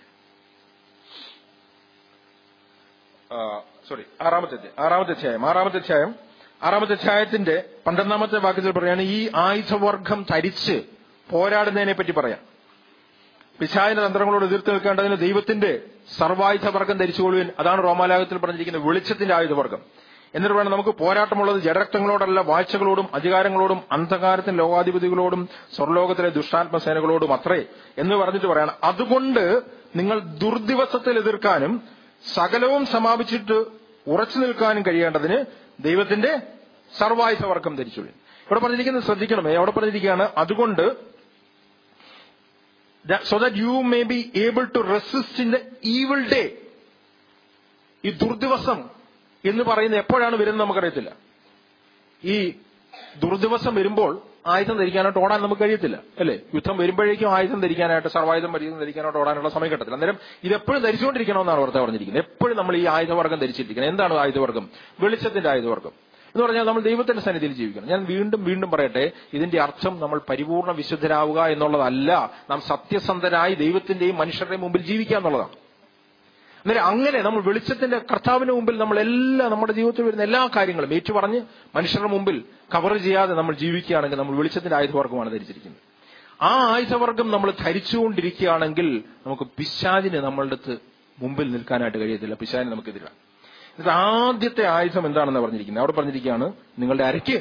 സോറി ആറാമത്തെ അധ്യായം ആറാമത്തെ അധ്യായം ആറാമത്തെ അധ്യായം ആറാമത്തെ അധ്യായത്തിന്റെ പന്ത്രണ്ടാമത്തെ വാക്യത്തിൽ പറയാണ് ഈ ആയുധവർഗം ധരിച്ച് പോരാടുന്നതിനെ പറ്റി പറയാം പിശാചിന്റെ തന്ത്രങ്ങളോട് എതിർത്ത് നിൽക്കേണ്ടതിന് ദൈവത്തിന്റെ സർവായുധവർഗം ധരിച്ചുകൊള്ളുവാൻ അതാണ് റോമാലാഗത്തിൽ പറഞ്ഞിരിക്കുന്നത് വെളിച്ചത്തിന്റെ ആയുധവർഗം എന്നിട്ട് വേണം നമുക്ക് പോരാട്ടമുള്ളത് ജഡരക്തങ്ങളോടല്ല വാഴ്ചകളോടും അധികാരങ്ങളോടും അന്ധകാരത്തിന്റെ ലോകാധിപതികളോടും സ്വർലോകത്തിലെ ദുഷ്ടാത്മസേനകളോടും അത്രേ എന്ന് പറഞ്ഞിട്ട് പറയണം അതുകൊണ്ട് നിങ്ങൾ ദുർദിവസത്തിൽ എതിർക്കാനും സകലവും സമാപിച്ചിട്ട് ഉറച്ചു നിൽക്കാനും കഴിയേണ്ടതിന് ദൈവത്തിന്റെ സർവായുധവർഗം ധരിച്ചുകൊള്ളും ഇവിടെ പറഞ്ഞിരിക്കുന്നത് ശ്രദ്ധിക്കണമേ അവിടെ പറഞ്ഞിരിക്കുകയാണ് അതുകൊണ്ട് so that you may be able to resist in the evil day ഈ ദുർദിവസം എന്ന് പറയുന്നത് എപ്പോഴാണ് വരുന്നത് നമുക്കറിയത്തില്ല ഈ ദുർദിവസം വരുമ്പോൾ ആയുധം ധരിക്കാനായിട്ട് ഓടാൻ നമുക്ക് കഴിയത്തില്ല അല്ലേ യുദ്ധം വരുമ്പോഴേക്കും ആയുധം ധരിക്കാനായിട്ട് സർവായുധം പരിചയം ധരിക്കാനായിട്ട് ഓടാനുള്ള സമയം കിട്ടത്തില്ല അന്നേരം ഇതെപ്പോഴും ധരിച്ചുകൊണ്ടിരിക്കണമെന്നാണ് വാർത്ത പറഞ്ഞിരിക്കുന്നത് എപ്പോഴും നമ്മൾ ഈ ആയുധവർഗം ധരിച്ചിരിക്കുന്നത് എന്താണ് ആയുധവർഗം വെളിച്ചത്തിന്റെ ആയുധവർഗം എന്ന് പറഞ്ഞാൽ നമ്മൾ ദൈവത്തിന്റെ സന്നിധിയിൽ ജീവിക്കണം ഞാൻ വീണ്ടും വീണ്ടും പറയട്ടെ ഇതിന്റെ അർത്ഥം നമ്മൾ പരിപൂർണ വിശുദ്ധരാവുക എന്നുള്ളതല്ല നാം സത്യസന്ധരായി ദൈവത്തിന്റെയും മനുഷ്യരുടെയും മുമ്പിൽ ജീവിക്കുക എന്നുള്ളതാണ് അന്നേരം അങ്ങനെ നമ്മൾ വെളിച്ചത്തിന്റെ കർത്താവിന് മുമ്പിൽ നമ്മൾ എല്ലാ നമ്മുടെ ജീവിതത്തിൽ വരുന്ന എല്ലാ കാര്യങ്ങളും ഏറ്റുപറഞ്ഞ് മനുഷ്യരുടെ മുമ്പിൽ കവർ ചെയ്യാതെ നമ്മൾ ജീവിക്കുകയാണെങ്കിൽ നമ്മൾ വെളിച്ചത്തിന്റെ ആയുധവർഗമാണ് ധരിച്ചിരിക്കുന്നത് ആ ആയുധവർഗം നമ്മൾ ധരിച്ചുകൊണ്ടിരിക്കുകയാണെങ്കിൽ നമുക്ക് പിശാചിന് നമ്മളുടെ അടുത്ത് മുമ്പിൽ നിൽക്കാനായിട്ട് കഴിയത്തില്ല പിശാചിന് നമുക്കെതിരാണ് ഇത് ആദ്യത്തെ ആയുധം എന്താണെന്ന് പറഞ്ഞിരിക്കുന്നത് അവിടെ പറഞ്ഞിരിക്കുകയാണ് നിങ്ങളുടെ അരയ്ക്ക്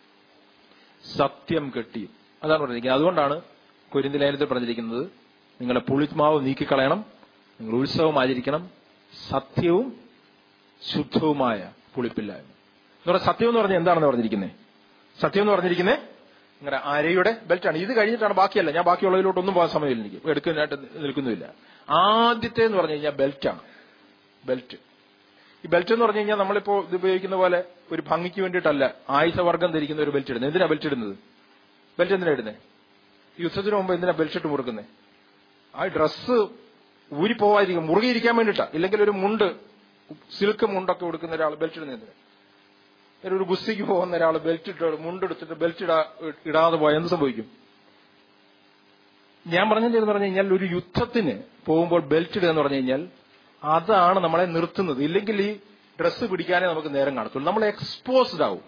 സത്യം കെട്ടിയും അതാണ് പറഞ്ഞിരിക്കുന്നത് അതുകൊണ്ടാണ് കൊരിന്തി ലേഖനത്തിൽ പറഞ്ഞിരിക്കുന്നത് നിങ്ങളുടെ പുളിമാവ് നീക്കിക്കളയണം നിങ്ങൾ ഉത്സവം ആചരിക്കണം സത്യവും ശുദ്ധവുമായ പുളിപ്പില്ലായ്മ എന്ന് പറഞ്ഞാൽ സത്യം എന്ന് പറഞ്ഞാൽ എന്താണെന്ന് പറഞ്ഞിരിക്കുന്നത് സത്യം എന്ന് പറഞ്ഞിരിക്കുന്നത് നിങ്ങളുടെ അരയുടെ ബെൽറ്റാണ് ഇത് കഴിഞ്ഞിട്ടാണ് ബാക്കിയല്ല ഞാൻ ബാക്കിയുള്ളതിലോട്ടൊന്നും പോകാൻ സമയമില്ല എനിക്ക് എടുക്കാനായിട്ട് നിൽക്കുന്നില്ല ആദ്യത്തെ എന്ന് പറഞ്ഞു കഴിഞ്ഞാൽ ബെൽറ്റാണ് ബെൽറ്റ് ഈ ബെൽറ്റ് എന്ന് പറഞ്ഞു കഴിഞ്ഞാൽ നമ്മളിപ്പോ ഇത് ഉപയോഗിക്കുന്ന പോലെ ഒരു ഭംഗിക്ക് വേണ്ടിയിട്ടല്ല ആയുധവർഗം ധരിക്കുന്ന ഒരു ബെൽറ്റ് ഇടുന്നത് എന്തിനാ ബെൽറ്റ് ഇടുന്നത് ബെൽറ്റ് എന്തിനാ ഇടുന്നത് യുദ്ധത്തിന് മുമ്പ് എന്തിനാ ബെൽറ്റ് ഇട്ട് മുറുക്കുന്നത് ആ ഡ്രസ്സ് ഊരി പോവാതിരിക്കും മുറുകിയിരിക്കാൻ വേണ്ടിയിട്ടാ ഇല്ലെങ്കിൽ ഒരു മുണ്ട് സിൽക്ക് മുണ്ടൊക്കെ കൊടുക്കുന്ന ഒരാൾ ബെൽറ്റ് ഇടുന്നതിന് ഒരു ഗുസ്തിക്ക് പോകുന്ന ഒരാൾ ബെൽറ്റ് ഇട്ട് മുണ്ടെടുത്തിട്ട് ബെൽറ്റ് ഇടാ ഇടാതെ പോയാൽ എന്ത് സംഭവിക്കും ഞാൻ പറഞ്ഞതെന്ന് പറഞ്ഞു കഴിഞ്ഞാൽ ഒരു യുദ്ധത്തിന് പോകുമ്പോൾ ബെൽറ്റ് ഇടുക എന്ന് പറഞ്ഞു കഴിഞ്ഞാൽ അതാണ് നമ്മളെ നിർത്തുന്നത് ഇല്ലെങ്കിൽ ഈ ഡ്രസ്സ് പിടിക്കാനേ നമുക്ക് നേരം കാണത്തുള്ളൂ നമ്മൾ എക്സ്പോസ്ഡ് ആവും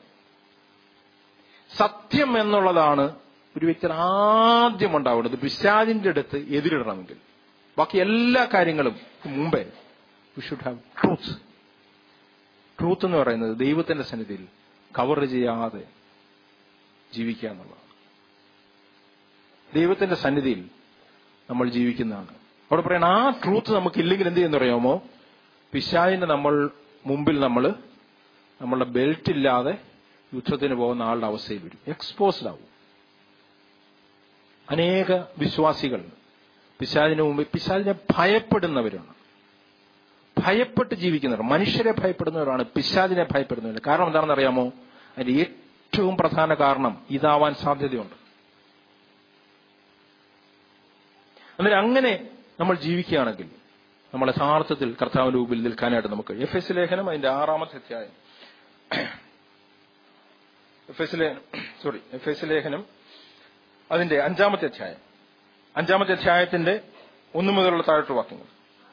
സത്യം എന്നുള്ളതാണ് ഒരു വ്യക്തി ആദ്യം ഉണ്ടാവേണ്ടത് പിശാജിന്റെ അടുത്ത് എതിരിടണമെങ്കിൽ ബാക്കി എല്ലാ കാര്യങ്ങളും മുമ്പേ we should have truth truth എന്ന് പറയുന്നത് ദൈവത്തിന്റെ സന്നിധിയിൽ കവർ ചെയ്യാതെ ജീവിക്കുക എന്നുള്ളതാണ് ദൈവത്തിന്റെ സന്നിധിയിൽ നമ്മൾ ജീവിക്കുന്നതാണ് അവിടെ പറയണം ആ ട്രൂത്ത് നമുക്ക് ഇല്ലെങ്കിൽ എന്ത് ചെയ്യുന്ന അറിയാമോ പിശാവിന്റെ നമ്മൾ മുമ്പിൽ നമ്മൾ നമ്മളുടെ ബെൽറ്റ് ഇല്ലാതെ യുദ്ധത്തിന് പോകുന്ന ആളുടെ അവസ്ഥയിൽ വരും എക്സ്പോസ്ഡ് ആവും അനേക വിശ്വാസികൾ പിശാചിന് മുമ്പിൽ പിശാചിനെ ഭയപ്പെടുന്നവരാണ് ഭയപ്പെട്ട് ജീവിക്കുന്നവർ മനുഷ്യരെ ഭയപ്പെടുന്നവരാണ് പിശാചിനെ ഭയപ്പെടുന്നവർ കാരണം എന്താണെന്ന് അറിയാമോ അതിന്റെ ഏറ്റവും പ്രധാന കാരണം ഇതാവാൻ സാധ്യതയുണ്ട് അന്നേരം അങ്ങനെ നമ്മൾ ജീവിക്കുകയാണെങ്കിൽ നമ്മൾ യഥാർത്ഥത്തിൽ കർത്താവിന്റെ മുമ്പിൽ നിൽക്കാനായിട്ട് നമുക്ക് എഫ് എസ് ലേഖനം അതിന്റെ ആറാമത്തെ അധ്യായം എഫ് എസ് ലേഖനം സോറി എഫ് എസ് ലേഖനം അതിന്റെ അഞ്ചാമത്തെ അധ്യായം അഞ്ചാമത്തെ അധ്യായത്തിന്റെ ഒന്നു മുതലുള്ള താഴോട്ട് വാക്യങ്ങൾ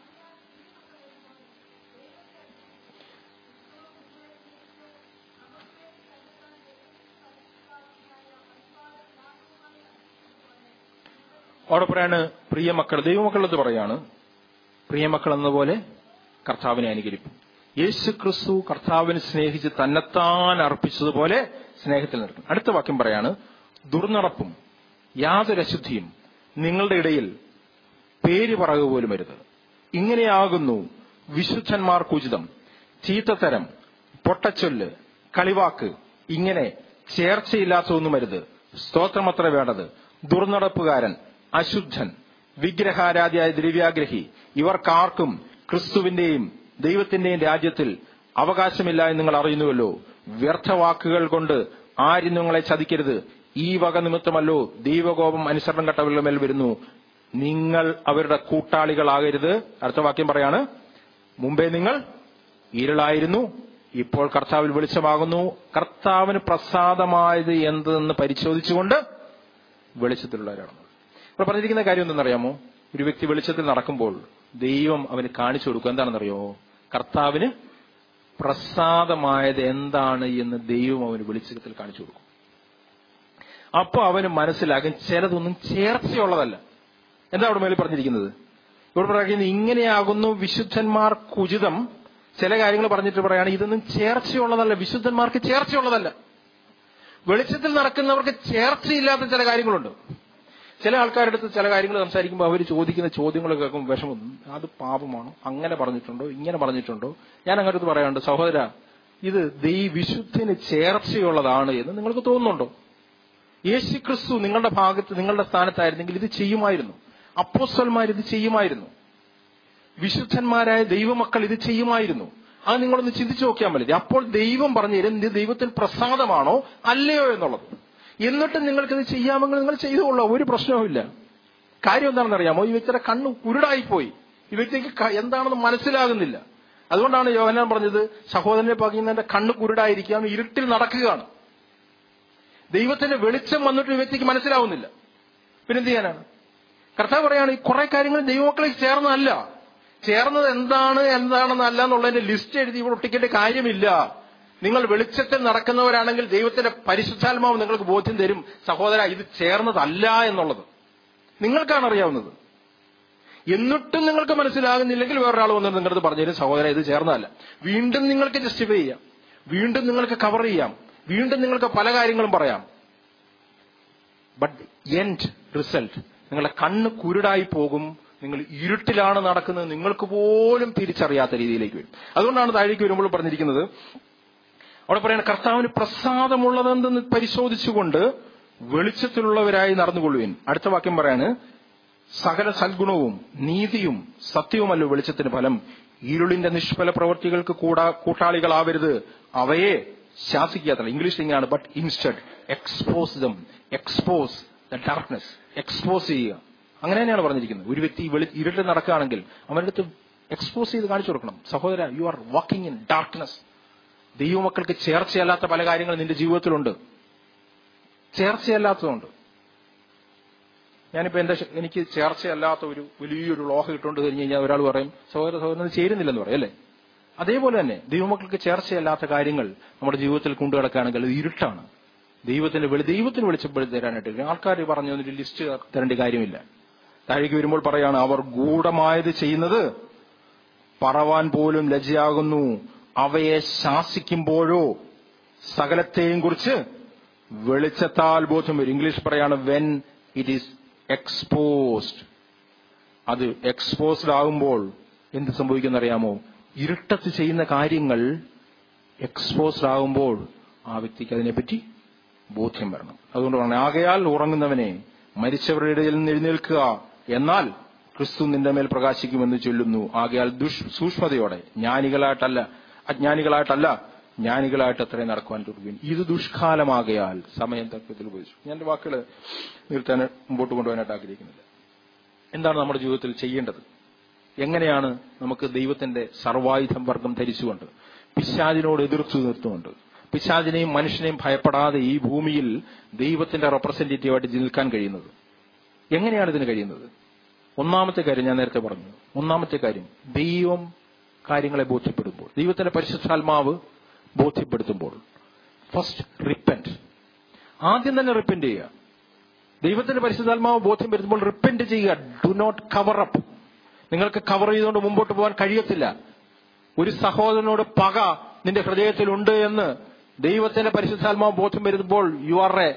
അവിടെ പറയാണ് പ്രിയമക്കൾ ദൈവമക്കളെന്ന് പറയാണ് പ്രിയമക്കൾ എന്നപോലെ കർത്താവിനെ അനുകരിക്കും യേശു ക്രിസ്തു കർത്താവിനെ സ്നേഹിച്ച് തന്നെത്താൻ അർപ്പിച്ചതുപോലെ സ്നേഹത്തിൽ നിൽക്കും അടുത്ത വാക്യം പറയാണ് ദുർനടപ്പും യാതൊരു അശുദ്ധിയും നിങ്ങളുടെ ഇടയിൽ പേര് പറയുക പോലും അരുത് ഇങ്ങനെയാകുന്നു വിശുദ്ധന്മാർക്കുചിതം ചീത്തത്തരം പൊട്ടച്ചൊല്ല് കളിവാക്ക് ഇങ്ങനെ ചേർച്ചയില്ലാത്തതൊന്നും അരുത് സ്തോത്രമത്ര വേണ്ടത് ദുർനടപ്പുകാരൻ അശുദ്ധൻ വിഗ്രഹാരാധ്യായ ദ്രവ്യാഗ്രഹി ഇവർക്കാർക്കും ക്രിസ്തുവിന്റെയും ദൈവത്തിന്റെയും രാജ്യത്തിൽ അവകാശമില്ല എന്ന് നിങ്ങൾ അറിയുന്നുവല്ലോ വ്യർത്ഥവാക്കുകൾ കൊണ്ട് ആരും നിങ്ങളെ ചതിക്കരുത് ഈ വക നിമിത്തമല്ലോ ദൈവകോപം അനുസരണം കെട്ടവരുടെ മേൽ വരുന്നു നിങ്ങൾ അവരുടെ കൂട്ടാളികളാകരുത് അടുത്ത വാക്യം പറയാണ് മുമ്പേ നിങ്ങൾ ഇരുളായിരുന്നു ഇപ്പോൾ കർത്താവിൽ വെളിച്ചമാകുന്നു കർത്താവിന് പ്രസാദമായത് എന്തെന്ന് പരിശോധിച്ചുകൊണ്ട് വെളിച്ചത്തിലുള്ളവരാണ് ഇവിടെ പറഞ്ഞിരിക്കുന്ന കാര്യം എന്തെന്നറിയാമോ ഒരു വ്യക്തി വെളിച്ചത്തിൽ നടക്കുമ്പോൾ ദൈവം അവന് കാണിച്ചു കൊടുക്കും എന്താണെന്നറിയോ കർത്താവിന് പ്രസാദമായത് എന്താണ് എന്ന് ദൈവം അവന് വെളിച്ചത്തിൽ കാണിച്ചു കൊടുക്കും അപ്പൊ അവന് മനസ്സിലാകും ചിലതൊന്നും ചേർച്ചയുള്ളതല്ല എന്താ അവിടെ മേളിൽ പറഞ്ഞിരിക്കുന്നത് ഇവിടെ പറയുന്നത് ഇങ്ങനെയാകുന്നു വിശുദ്ധന്മാർക്ക് ഉചിതം ചില കാര്യങ്ങൾ പറഞ്ഞിട്ട് പറയാണ് ഇതൊന്നും ചേർച്ചയുള്ളതല്ല വിശുദ്ധന്മാർക്ക് ചേർച്ചയുള്ളതല്ല വെളിച്ചത്തിൽ നടക്കുന്നവർക്ക് ചേർച്ചയില്ലാത്ത ചില കാര്യങ്ങളുണ്ട് ചില ആൾക്കാരുടെ അടുത്ത് ചില കാര്യങ്ങൾ സംസാരിക്കുമ്പോൾ അവർ ചോദിക്കുന്ന ചോദ്യങ്ങൾ കേൾക്കുമ്പോൾ വിഷമം അത് പാപമാണോ അങ്ങനെ പറഞ്ഞിട്ടുണ്ടോ ഇങ്ങനെ പറഞ്ഞിട്ടുണ്ടോ ഞാൻ അങ്ങോട്ട് പറയാറുണ്ട് സഹോദര ഇത് ദൈ വിശുദ്ധിന് ചേർച്ചയുള്ളതാണ് എന്ന് നിങ്ങൾക്ക് തോന്നുന്നുണ്ടോ യേശു ക്രിസ്തു നിങ്ങളുടെ ഭാഗത്ത് നിങ്ങളുടെ സ്ഥാനത്തായിരുന്നെങ്കിൽ ഇത് ചെയ്യുമായിരുന്നു അപ്പോസ്റ്റൽമാർ ഇത് ചെയ്യുമായിരുന്നു വിശുദ്ധന്മാരായ ദൈവമക്കൾ ഇത് ചെയ്യുമായിരുന്നു അത് നിങ്ങളൊന്ന് ചിന്തിച്ചു നോക്കിയാൽ മതി അപ്പോൾ ദൈവം പറഞ്ഞു തരും ഇത് ദൈവത്തിന് പ്രസാദമാണോ അല്ലയോ എന്നുള്ളത് എന്നിട്ടും നിങ്ങൾക്കിത് ചെയ്യാമെങ്കിൽ നിങ്ങൾ ചെയ്തുകൊള്ളാം ഒരു പ്രശ്നവുമില്ല കാര്യം എന്താണെന്ന് അറിയാമോ ഈ വ്യക്തിയുടെ കണ്ണ് കുരുടായിപ്പോയി ഈ വ്യക്തിക്ക് ക- എന്താണെന്ന് മനസ്സിലാകുന്നില്ല അതുകൊണ്ടാണ് യോഹനാൻ പറഞ്ഞത് സഹോദരനെ പകയുന്നതിന്റെ കണ്ണ് കുരുടായിരിക്കാം ഇരുട്ടിൽ നടക്കുകയാണ് ദൈവത്തിന്റെ വെളിച്ചം വന്നിട്ട് ഈ വ്യക്തിക്ക് മനസ്സിലാവുന്നില്ല പിന്നെന്ത് ചെയ്യാനാണ് കർത്താവ് പറയാണ് ഈ കുറെ കാര്യങ്ങൾ ദൈവമക്കളെ ചേർന്നതല്ല ചേർന്നത് എന്താണ് എന്താണെന്നല്ല എന്നുള്ളതിന്റെ ലിസ്റ്റ് എഴുതി ഇവിടെ ഒട്ടിക്കേണ്ട കാര്യമില്ല നിങ്ങൾ വെളിച്ചത്തിൽ നടക്കുന്നവരാണെങ്കിൽ ദൈവത്തിന്റെ പരിശുദ്ധാത്മാവ് നിങ്ങൾക്ക് ബോധ്യം തരും സഹോദര ഇത് ചേർന്നതല്ല എന്നുള്ളത് നിങ്ങൾക്കാണ് അറിയാവുന്നത് എന്നിട്ടും നിങ്ങൾക്ക് മനസ്സിലാകുന്നില്ലെങ്കിൽ വേറൊരാൾ വന്ന് നിങ്ങളത് പറഞ്ഞുതരും സഹോദര ഇത് ചേർന്നതല്ല വീണ്ടും നിങ്ങൾക്ക് ജസ്റ്റിഫൈ ചെയ്യാം വീണ്ടും നിങ്ങൾക്ക് കവർ ചെയ്യാം വീണ്ടും നിങ്ങൾക്ക് പല കാര്യങ്ങളും പറയാം ബട്ട് എൻഡ് റിസൾട്ട് നിങ്ങളുടെ കണ്ണ് കുരുടായി പോകും നിങ്ങൾ ഇരുട്ടിലാണ് നടക്കുന്നത് നിങ്ങൾക്ക് പോലും തിരിച്ചറിയാത്ത രീതിയിലേക്ക് വരും അതുകൊണ്ടാണ് താഴേക്ക് വരുമ്പോൾ പറഞ്ഞിരിക്കുന്നത് അവിടെ പറയുന്നത് കർത്താവിന് പ്രസാദമുള്ളതെന്തെന്ന് പരിശോധിച്ചുകൊണ്ട് വെളിച്ചത്തിലുള്ളവരായി നടന്നുകൊള്ളുവിൻ അടുത്ത വാക്യം പറയാണ് സകല സൽഗുണവും നീതിയും സത്യവുമല്ലോ വെളിച്ചത്തിന് ഫലം ഇരുളിന്റെ നിഷ്ഫല പ്രവൃത്തികൾക്ക് കൂടാ കൂട്ടാളികളാവരുത് അവയെ ശാസിക്കാത്തല്ല ഇംഗ്ലീഷ് ഇങ്ങനെയാണ് but instead expose them expose the darkness expose ചെയ്യുക അങ്ങനെ തന്നെയാണ് പറഞ്ഞിരിക്കുന്നത് ഒരു വ്യക്തി വെളി ഇരുട്ടിൽ നടക്കുകയാണെങ്കിൽ അവരുടെ അടുത്ത് എക്സ്പോസ് ചെയ്ത് കാണിച്ചു കൊടുക്കണം സഹോദര you are walking in darkness ദൈവമക്കൾക്ക് ചേർച്ചയല്ലാത്ത പല കാര്യങ്ങളും നിന്റെ ജീവിതത്തിലുണ്ട് ചേർച്ചയല്ലാത്തതുണ്ട് ഞാനിപ്പോ എന്റെ ശ- എനിക്ക് ചേർച്ചയല്ലാത്ത ഒരു വലിയൊരു ലോഹം ഇട്ടുകൊണ്ട് കഴിഞ്ഞ് കഴിഞ്ഞാൽ ഒരാൾ പറയും സഹോദര സഹോദരൻ ഇത് ചേരുന്നില്ലെന്ന് പറയും അല്ലേ അതേപോലെ തന്നെ ദൈവമക്കൾക്ക് ചേർച്ചയല്ലാത്ത കാര്യങ്ങൾ നമ്മുടെ ജീവിതത്തിൽ കൊണ്ടുകിടക്കുകയാണെങ്കിൽ അത് ഇരുട്ടാണ് ദൈവത്തിന്റെ വെളി ദൈവത്തിന് വെളിച്ചപ്പെടുത്തി തരാനായിട്ട് ആൾക്കാർ പറഞ്ഞു ഒരു ലിസ്റ്റ് തരേണ്ട കാര്യമില്ല താഴേക്ക് വരുമ്പോൾ പറയാണ് അവർ ഗൂഢമായത് ചെയ്യുന്നത് പറവാൻ പോലും ലജ്ജയാകുന്നു അവയെ ശാസിക്കുമ്പോഴോ സകലത്തെയും കുറിച്ച് വെളിച്ചത്താൽ ബോധം വരും ഇംഗ്ലീഷ് പറയാണ് വെൻ ഇറ്റ് ഈസ് എക്സ്പോസ്ഡ് അത് എക്സ്പോസ്ഡ് ആകുമ്പോൾ എന്ത് സംഭവിക്കുന്ന അറിയാമോ ഇരുട്ടത്ത് ചെയ്യുന്ന കാര്യങ്ങൾ എക്സ്പോസ്ഡ് ആകുമ്പോൾ ആ വ്യക്തിക്ക് അതിനെപ്പറ്റി ബോധ്യം വരണം അതുകൊണ്ട് പറഞ്ഞു ആകയാൽ ഉറങ്ങുന്നവനെ മരിച്ചവരുടെ ഇടയിൽ നിന്ന് എഴുന്നേൽക്കുക എന്നാൽ ക്രിസ്തു നിന്റെ മേൽ പ്രകാശിക്കുമെന്ന് ചൊല്ലുന്നു ആകയാൽ ദുഷ് സൂക്ഷ്മതയോടെ ജ്ഞാനികളായിട്ടല്ല അജ്ഞാനികളായിട്ടല്ല ജ്ഞാനികളായിട്ട് അത്രയും നടക്കുവാൻ തുടങ്ങുകയും ഇത് ദുഷ്കാലമാകയാൽ സമയം തത്വത്തിൽ ഉപയോഗിച്ചു ഞാൻ എന്റെ വാക്കുകൾ നിർത്താൻ മുമ്പോട്ട് കൊണ്ടുപോകാനായിട്ട് ആഗ്രഹിക്കുന്നില്ല എന്താണ് നമ്മുടെ ജീവിതത്തിൽ ചെയ്യേണ്ടത് എങ്ങനെയാണ് നമുക്ക് ദൈവത്തിന്റെ സർവായുധം വർഗം ധരിച്ചുകൊണ്ട് പിശാചിനോട് എതിർത്തു നിർത്തുകൊണ്ട് പിശാചിനെയും മനുഷ്യനെയും ഭയപ്പെടാതെ ഈ ഭൂമിയിൽ ദൈവത്തിന്റെ റെപ്രസെന്റേറ്റീവായിട്ട് നിൽക്കാൻ കഴിയുന്നത് എങ്ങനെയാണ് ഇതിന് കഴിയുന്നത് ഒന്നാമത്തെ കാര്യം ഞാൻ നേരത്തെ പറഞ്ഞു ഒന്നാമത്തെ കാര്യം ദൈവം കാര്യങ്ങളെ ബോധ്യപ്പെടുമ്പോൾ ദൈവത്തിന്റെ പരിശുദ്ധാത്മാവ് ബോധ്യപ്പെടുത്തുമ്പോൾ ഫസ്റ്റ് റിപ്പന്റ് ആദ്യം തന്നെ റിപ്പന്റ് ചെയ്യുക ദൈവത്തിന്റെ പരിശുദ്ധാത്മാവ് ബോധ്യം വരുത്തുമ്പോൾ റിപ്പന്റ് ചെയ്യുക ഡു നോട്ട് കവർ അപ്പ് നിങ്ങൾക്ക് കവർ ചെയ്തുകൊണ്ട് മുമ്പോട്ട് പോകാൻ കഴിയത്തില്ല ഒരു സഹോദരനോട് പക നിന്റെ ഹൃദയത്തിലുണ്ട് എന്ന് ദൈവത്തിന്റെ പരിശുദ്ധാത്മാവ് ബോധ്യം വരുത്തുമ്പോൾ യു ആർ എ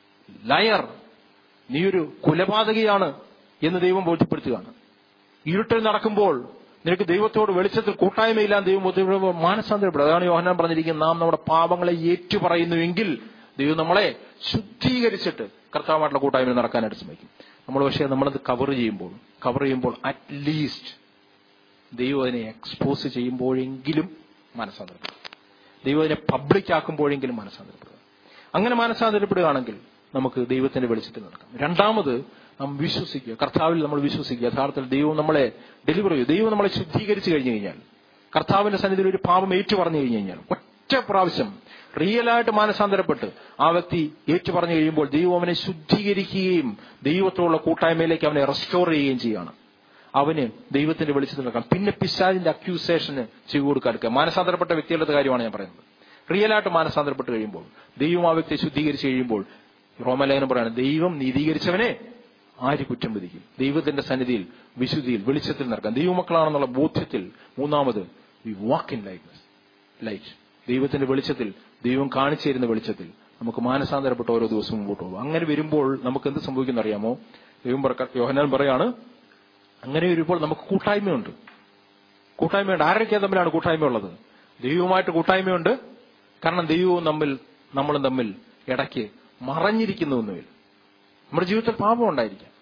ലയർ നീ ഒരു കുലപാതകിയാണ് എന്ന് ദൈവം ബോധ്യപ്പെടുത്തുകയാണ് ഇരുട്ടിൽ നടക്കുമ്പോൾ നിനക്ക് ദൈവത്തോട് വെളിച്ചത്തിൽ കൂട്ടായ്മയില്ലാന്ന് ദൈവം ബോധ്യപ്പെടുമ്പോൾ മാനസാന്തരപ്പെടും അതാണ് യോഹനാൻ പറഞ്ഞിരിക്കുന്നത് നാം നമ്മുടെ പാപങ്ങളെ ഏറ്റുപറയുന്നുവെങ്കിൽ ദൈവം നമ്മളെ ശുദ്ധീകരിച്ചിട്ട് കർത്താവുമായിട്ടുള്ള കൂട്ടായ്മയിൽ നടക്കാനായിട്ട് ശ്രമിക്കും നമ്മൾ പക്ഷേ നമ്മളത് കവർ ചെയ്യുമ്പോൾ കവർ ചെയ്യുമ്പോൾ അറ്റ്ലീസ്റ്റ് ദൈവം അതിനെ എക്സ്പോസ് ചെയ്യുമ്പോഴെങ്കിലും മനസ്സാന്തരപ്പെടുക ദൈവം അതിനെ പബ്ലിക് ആക്കുമ്പോഴെങ്കിലും മനസ്സാന്തരപ്പെടുക അങ്ങനെ മനസ്സാന്തരപ്പെടുകയാണെങ്കിൽ നമുക്ക് ദൈവത്തിന്റെ വെളിച്ചത്തിൽ നടക്കാം രണ്ടാമത് നാം വിശ്വസിക്കുക കർത്താവിൽ നമ്മൾ വിശ്വസിക്കുക യഥാർത്ഥത്തിൽ ദൈവം നമ്മളെ ഡെലിവർ ചെയ്യും ദൈവം നമ്മളെ ശുദ്ധീകരിച്ചു കഴിഞ്ഞു കഴിഞ്ഞാൽ കർത്താവിന്റെ സന്നിധിയിൽ ഒരു പാപം ഏറ്റു പറഞ്ഞു കഴിഞ്ഞു കഴിഞ്ഞാൽ ഒറ്റ പ്രാവശ്യം റിയലായിട്ട് മാനസാന്തരപ്പെട്ട് ആ വ്യക്തി ഏറ്റു പറഞ്ഞു കഴിയുമ്പോൾ ദൈവം അവനെ ശുദ്ധീകരിക്കുകയും ദൈവത്തോടുള്ള കൂട്ടായ്മയിലേക്ക് അവനെ റെസ്റ്റോർ ചെയ്യുകയും ചെയ്യുകയാണ് അവന് ദൈവത്തിന്റെ വെളിച്ചത്തിൽ നടക്കാം പിന്നെ പിശാജിന്റെ അക്യൂസേഷന് ചെയ്തു കൊടുക്കാൻ മാനസാന്തരപ്പെട്ട വ്യക്തികളുടെ കാര്യമാണ് ഞാൻ പറയുന്നത് റിയലായിട്ട് മാനസാന്തരപ്പെട്ട് കഴിയുമ്പോൾ ദൈവം ആ വ്യക്തിയെ ശുദ്ധീകരിച്ച് കഴിയുമ്പോൾ റോമലേഖനം പറയാണ് ദൈവം നീതീകരിച്ചവനെ ആര് കുറ്റം വിധിക്കും ദൈവത്തിന്റെ സന്നിധിയിൽ വിശുദ്ധിയിൽ വെളിച്ചത്തിൽ നടക്കാം ദൈവമക്കളാണെന്നുള്ള ബോധ്യത്തിൽ മൂന്നാമത് we walk in lightness light ദൈവത്തിന്റെ വെളിച്ചത്തിൽ ദൈവം കാണിച്ചു തരുന്ന വെളിച്ചത്തിൽ നമുക്ക് മാനസാന്തരപ്പെട്ട് ഓരോ ദിവസവും മുമ്പോട്ട് പോകും അങ്ങനെ വരുമ്പോൾ നമുക്ക് എന്ത് സംഭവിക്കുന്ന അറിയാമോ ദൈവം പറ- യോഹന്നാൻ പറയാണ് അങ്ങനെ വരുമ്പോൾ നമുക്ക് കൂട്ടായ്മയുണ്ട് കൂട്ടായ്മയുണ്ട് ആരൊക്കെ തമ്മിലാണ് കൂട്ടായ്മ ഉള്ളത് ദൈവവുമായിട്ട് കൂട്ടായ്മയുണ്ട് കാരണം ദൈവവും തമ്മിൽ നമ്മളും തമ്മിൽ ഇടയ്ക്ക് മറഞ്ഞിരിക്കുന്നുവെന്നുമില്ല നമ്മുടെ ജീവിതത്തിൽ പാപം ഉണ്ടായിരിക്കാം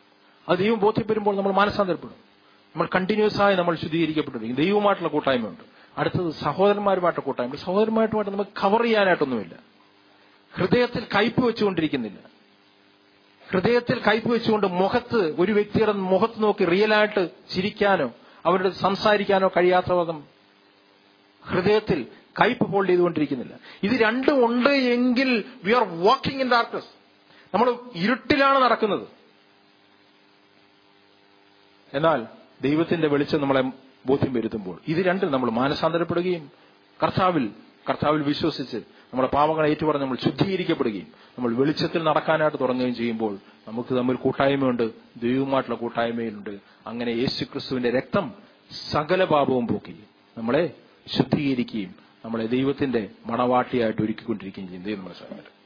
അത് ദൈവം ബോധ്യപ്പെടുമ്പോൾ നമ്മൾ മാനസാന്തരപ്പെടും നമ്മൾ കണ്ടിന്യൂസ് ആയി നമ്മൾ ശുദ്ധീകരിക്കപ്പെട്ടിരിക്കും ദൈവവുമായിട്ടുള്ള കൂട്ടായ്മയുണ്ട് അടുത്തത് സഹോദരന്മാരുമായിട്ടുള്ള കൂട്ടായ്മ സഹോദരന്മാരുമായിട്ട് നമുക്ക് കവർ ചെയ്യാനായിട്ടൊന്നുമില്ല ഹൃദയത്തിൽ കയ്പ് വെച്ചുകൊണ്ടിരിക്കുന്നില്ല ഹൃദയത്തിൽ കയ്പ് വെച്ചുകൊണ്ട് മുഖത്ത് ഒരു വ്യക്തിയുടെ മുഖത്ത് നോക്കി റിയലായിട്ട് ചിരിക്കാനോ അവരുടെ സംസാരിക്കാനോ കഴിയാത്ത വിധം ഹൃദയത്തിൽ കയ്പ് ഹോൾഡ് ചെയ്തുകൊണ്ടിരിക്കുന്നില്ല ഇത് രണ്ടും ഉണ്ട് എങ്കിൽ we are walking in darkness നമ്മൾ ഇരുട്ടിലാണ് നടക്കുന്നത് എന്നാൽ ദൈവത്തിന്റെ വെളിച്ചം നമ്മളെ ബോധ്യം വരുത്തുമ്പോൾ ഇത് രണ്ടും നമ്മൾ മാനസാന്തരപ്പെടുകയും കർത്താവിൽ കർത്താവിൽ വിശ്വസിച്ച് നമ്മുടെ പാവങ്ങളെ ഏറ്റുപറഞ്ഞ് നമ്മൾ ശുദ്ധീകരിക്കപ്പെടുകയും നമ്മൾ വെളിച്ചത്തിൽ നടക്കാനായിട്ട് തുടങ്ങുകയും ചെയ്യുമ്പോൾ നമുക്ക് തമ്മിൽ കൂട്ടായ്മയുണ്ട് ദൈവവുമായിട്ടുള്ള കൂട്ടായ്മയിലുണ്ട് അങ്ങനെ യേശു ക്രിസ്തുവിന്റെ രക്തം സകല പാപവും പോക്കി നമ്മളെ ശുദ്ധീകരിക്കുകയും നമ്മളെ ദൈവത്തിന്റെ മണവാട്ടിയായിട്ട് ഒരുക്കിക്കൊണ്ടിരിക്കുകയും ചെയ്യും ദൈവം മനസ്സിലാക്കുന്നത്